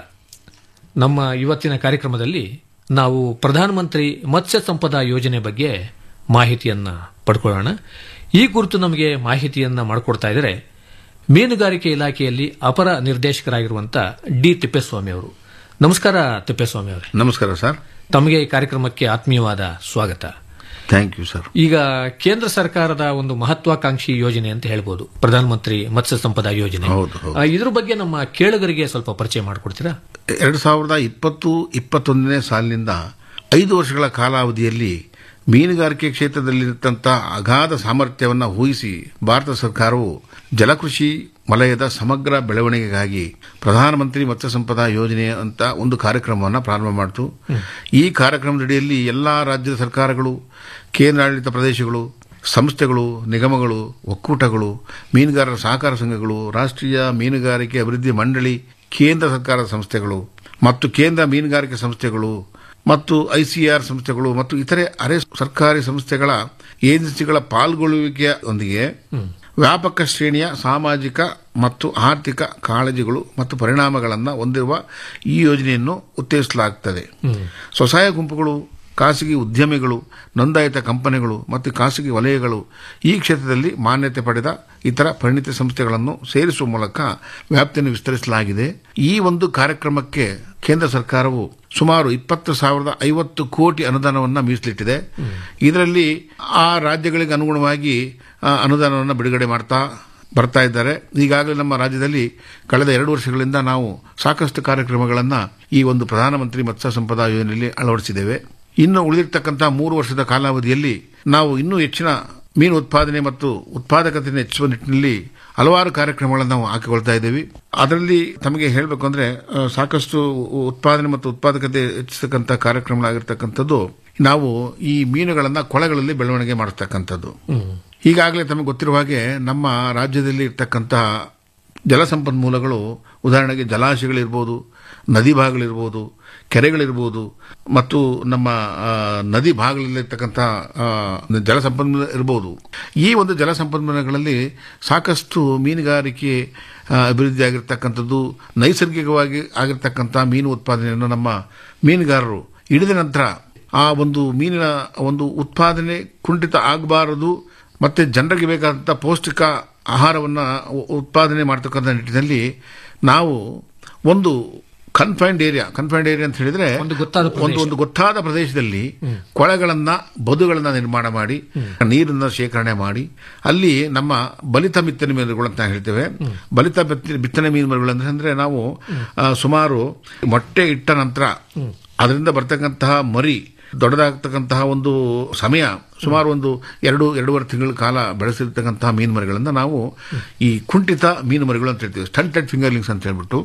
ನಮ್ಮ ಇವತ್ತಿನ ಕಾರ್ಯಕ್ರಮದಲ್ಲಿ ನಾವು ಪ್ರಧಾನಮಂತ್ರಿ ಮತ್ಸ್ಯ ಸಂಪದ ಯೋಜನೆ ಬಗ್ಗೆ ಮಾಹಿತಿಯನ್ನ ಪಡ್ಕೊಳ್ಳೋಣ ಈ ಕುರಿತು ನಮಗೆ ಮಾಹಿತಿಯನ್ನ ಮಾಡಿಕೊಡ್ತಾ ಇದ್ದಾರೆ ಮೀನುಗಾರಿಕೆ ಇಲಾಖೆಯಲ್ಲಿ ಅಪರ ನಿರ್ದೇಶಕರಾಗಿರುವಂತಹ ಡಿ ತಿಪ್ಪೇಸ್ವಾಮಿ ಅವರು ನಮಸ್ಕಾರ ತಿಪ್ಪೇಸ್ವಾಮಿ ಅವರೇ ನಮಸ್ಕಾರ ಸರ್ ತಮಗೆ ಈ ಕಾರ್ಯಕ್ರಮಕ್ಕೆ ಆತ್ಮೀಯವಾದ ಸ್ವಾಗತ ಥ್ಯಾಂಕ್ ಯು ಸರ್ ಈಗ ಕೇಂದ್ರ ಸರ್ಕಾರದ ಒಂದು ಮಹತ್ವಾಕಾಂಕ್ಷಿ ಯೋಜನೆ ಅಂತ ಹೇಳ್ಬೋದು ಪ್ರಧಾನಮಂತ್ರಿ ಮತ್ಸ್ಯ ಸಂಪದ ಯೋಜನೆ ಹೌದು, ಹೌದು. ಆ, ಇದ್ರ ಬಗ್ಗೆ ನಮ್ಮ ಕೇಳುಗರಿಗೆ ಸ್ವಲ್ಪ ಪರಿಚಯ ಮಾಡಿಕೊಡ್ತೀರಾ ಎರಡು ಸಾವಿರದ ಇಪ್ಪತ್ತು ಇಪ್ಪತ್ತೊಂದನೇ ಸಾಲಿನಿಂದ ಐದು ವರ್ಷಗಳ ಕಾಲಾವಧಿಯಲ್ಲಿ ಮೀನುಗಾರಿಕೆ ಕ್ಷೇತ್ರದಲ್ಲಿರುತ್ತಂಥ ಅಗಾಧ ಸಾಮರ್ಥ್ಯವನ್ನು ಊಹಿಸಿ ಭಾರತ ಸರ್ಕಾರವು ಜಲಕೃಷಿ ವಲಯದ ಸಮಗ್ರ ಬೆಳವಣಿಗೆಗಾಗಿ ಪ್ರಧಾನಮಂತ್ರಿ ಮತ್ಸ್ಯ ಸಂಪದ ಯೋಜನೆ ಅಂತ ಒಂದು ಕಾರ್ಯಕ್ರಮವನ್ನು ಪ್ರಾರಂಭ ಮಾಡಿತು ಈ ಕಾರ್ಯಕ್ರಮದಡಿಯಲ್ಲಿ ಎಲ್ಲಾ ರಾಜ್ಯದ ಸರ್ಕಾರಗಳು ಕೇಂದ್ರಾಡಳಿತ ಪ್ರದೇಶಗಳು ಸಂಸ್ಥೆಗಳು ನಿಗಮಗಳು ಒಕ್ಕೂಟಗಳು ಮೀನುಗಾರರ ಸಹಕಾರ ಸಂಘಗಳು ರಾಷ್ಟ್ರೀಯ ಮೀನುಗಾರಿಕೆ ಅಭಿವೃದ್ಧಿ ಮಂಡಳಿ ಕೇಂದ್ರ ಸರ್ಕಾರದ ಸಂಸ್ಥೆಗಳು ಮತ್ತು ಕೇಂದ್ರ ಮೀನುಗಾರಿಕೆ ಸಂಸ್ಥೆಗಳು ಮತ್ತು ಐಸಿಆರ್ ಸಂಸ್ಥೆಗಳು ಮತ್ತು ಇತರೆ ಅರೆ ಸರ್ಕಾರಿ ಸಂಸ್ಥೆಗಳ ಏಜೆನ್ಸಿಗಳ ಪಾಲ್ಗೊಳ್ಳುವಿಕೆಯೊಂದಿಗೆ ವ್ಯಾಪಕ ಶ್ರೇಣಿಯ ಸಾಮಾಜಿಕ ಮತ್ತು ಆರ್ಥಿಕ ಕಾಳಜಿಗಳು ಮತ್ತು ಪರಿಣಾಮಗಳನ್ನು ಹೊಂದಿರುವ ಈ ಯೋಜನೆಯನ್ನು ಉತ್ತೇಜಿಸಲಾಗುತ್ತದೆ ಸ್ವಸಹಾಯ ಗುಂಪುಗಳು ಖಾಸಗಿ ಉದ್ಯಮಿಗಳು ನೋಂದಾಯಿತ ಕಂಪನಿಗಳು ಮತ್ತು ಖಾಸಗಿ ವಲಯಗಳು ಈ ಕ್ಷೇತ್ರದಲ್ಲಿ ಮಾನ್ಯತೆ ಪಡೆದ ಇತರ ಪರಿಣಿತ ಸಂಸ್ಥೆಗಳನ್ನು ಸೇರಿಸುವ ಮೂಲಕ ವ್ಯಾಪ್ತಿಯನ್ನು ವಿಸ್ತರಿಸಲಾಗಿದೆ ಈ ಒಂದು ಕಾರ್ಯಕ್ರಮಕ್ಕೆ ಕೇಂದ್ರ ಸರ್ಕಾರವು ಸುಮಾರು ಇಪ್ಪತ್ತು ಸಾವಿರದ ಐವತ್ತು ಕೋಟಿ ಅನುದಾನವನ್ನು ಮೀಸಲಿಟ್ಟಿದೆ ಇದರಲ್ಲಿ ಆ ರಾಜ್ಯಗಳಿಗೆ ಅನುಗುಣವಾಗಿ ಆ, ಅನುದಾನವನ್ನು ಬಿಡುಗಡೆ ಮಾಡ್ತಾ ಬರ್ತಾ ಇದ್ದಾರೆ ಈಗಾಗಲೇ ನಮ್ಮ ರಾಜ್ಯದಲ್ಲಿ ಕಳೆದ ಎರಡು ವರ್ಷಗಳಿಂದ ನಾವು ಸಾಕಷ್ಟು ಕಾರ್ಯಕ್ರಮಗಳನ್ನು ಈ ಒಂದು ಪ್ರಧಾನಮಂತ್ರಿ ಮತ್ಸ್ಯ ಸಂಪದ ಯೋಜನೆಯಲ್ಲಿ ಅಳವಡಿಸಿದ್ದೇವೆ ಇನ್ನು ಉಳಿದಿರ್ತಕ್ಕಂಥ ಮೂರು ವರ್ಷದ ಕಾಲಾವಧಿಯಲ್ಲಿ ನಾವು ಇನ್ನೂ ಹೆಚ್ಚಿನ ಮೀನು ಉತ್ಪಾದನೆ ಮತ್ತು ಉತ್ಪಾದಕತೆಯನ್ನು ಹೆಚ್ಚಿಸುವ ನಿಟ್ಟಿನಲ್ಲಿ ಹಲವಾರು ಕಾರ್ಯಕ್ರಮಗಳನ್ನು ನಾವು ಹಾಕಿಕೊಳ್ತಾ ಇದ್ದೇವೆ ಅದರಲ್ಲಿ ತಮಗೆ ಹೇಳಬೇಕು ಅಂದ್ರೆ ಆ, ಸಾಕಷ್ಟು ಉತ್ಪಾದನೆ ಮತ್ತು ಉತ್ಪಾದಕತೆ ಹೆಚ್ಚಿಸತಕ್ಕಂಥ ಕಾರ್ಯಕ್ರಮಗಳಾಗಿರ್ತಕ್ಕಂಥದ್ದು ನಾವು ಈ ಮೀನುಗಳನ್ನು ಕೊಳಗಳಲ್ಲಿ ಬೆಳವಣಿಗೆ ಮಾಡತಕ್ಕಂಥದ್ದು ಈಗಾಗಲೇ ತಮಗೆ ಗೊತ್ತಿರುವ ಹಾಗೆ ನಮ್ಮ ರಾಜ್ಯದಲ್ಲಿ ಇರ್ತಕ್ಕಂತಹ ಜಲಸಂಪನ್ಮೂಲಗಳು ಉದಾಹರಣೆಗೆ ಜಲಾಶಯಗಳಿರ್ಬೋದು ನದಿ ಭಾಗಗಳಿರ್ಬೋದು ಕೆರೆಗಳಿರ್ಬೋದು ಮತ್ತು ನಮ್ಮ ಆ, ನದಿ ಭಾಗಗಳಲ್ಲಿರ್ತಕ್ಕಂಥ ಆ, ಜಲಸಂಪನ್ಮೂಲ ಇರ್ಬೋದು ಈ ಒಂದು ಜಲಸಂಪನ್ಮೂಲಗಳಲ್ಲಿ ಸಾಕಷ್ಟು ಮೀನುಗಾರಿಕೆ ಆ, ಅಭಿವೃದ್ಧಿ ಆಗಿರ್ತಕ್ಕಂಥದ್ದು ನೈಸರ್ಗಿಕವಾಗಿ ಆಗಿರ್ತಕ್ಕಂಥ ಮೀನು ಉತ್ಪಾದನೆಯನ್ನು ನಮ್ಮ ಮೀನುಗಾರರು ಹಿಡಿದ ನಂತರ ಆ ಒಂದು ಮೀನಿನ ಒಂದು ಉತ್ಪಾದನೆ ಕುಂಠಿತ ಆಗಬಾರದು ಮತ್ತೆ ಜನರಿಗೆ ಬೇಕಾದಂಥ ಪೌಷ್ಟಿಕ ಆಹಾರವನ್ನು ಉತ್ಪಾದನೆ ಮಾಡ್ತಕ್ಕಂಥ ನಿಟ್ಟಿನಲ್ಲಿ ನಾವು ಒಂದು ಕನ್ಫೈನ್ಡ್ ಏರಿಯಾ ಕನ್ಫೈನ್ಡ್ ಏರಿಯಾ ಅಂತ ಹೇಳಿದ್ರೆ ಒಂದು ಗೊತ್ತಾದ ಒಂದು ಒಂದು ಗೊತ್ತಾದ ಪ್ರದೇಶದಲ್ಲಿ ಕೊಳಗಳನ್ನ ಬದುಗಳನ್ನ ನಿರ್ಮಾಣ ಮಾಡಿ ನೀರನ್ನ ಶೇಖರಣೆ ಮಾಡಿ ಅಲ್ಲಿ ನಮ್ಮ ಬಲಿತ ಬಿತ್ತನೆ ಮೀನುಗಳು ಅಂತ ಹೇಳ್ತೇವೆ ಬಲಿತ ಬಿತ್ತ- ಬಿತ್ತನೆ ಮೀನುಗಳು ಅಂದ್ರೆ ಅಂದ್ರೆ ನಾವು ಆ, ಸುಮಾರು ಮೊಟ್ಟೆ ಇಟ್ಟ ನಂತರ ಅದರಿಂದ ಬರ್ತಕ್ಕಂತಹ ಮರಿ ದೊಡ್ಡದಾಗ್ತಕ್ಕಂತಹ ಒಂದು ಸಮಯ ಸುಮಾರು ಒಂದು ಎರಡು ಎರಡೂವರೆ ತಿಂಗಳ ಕಾಲ ಬೆಳೆಸಿರ್ತಕ್ಕಂತಹ ಮೀನು ಮರಿಗಳನ್ನು ನಾವು ಈ ಕುಂಠಿತ ಮೀನು ಮರಿಗಳು ಅಂತ ಹೇಳ್ತೀವಿ ಸ್ಟಂಟೆಡ್ ಫಿಂಗರ್ಲಿಂಗ್ಸ್ ಅಂತ ಹೇಳ್ಬಿಟ್ಟು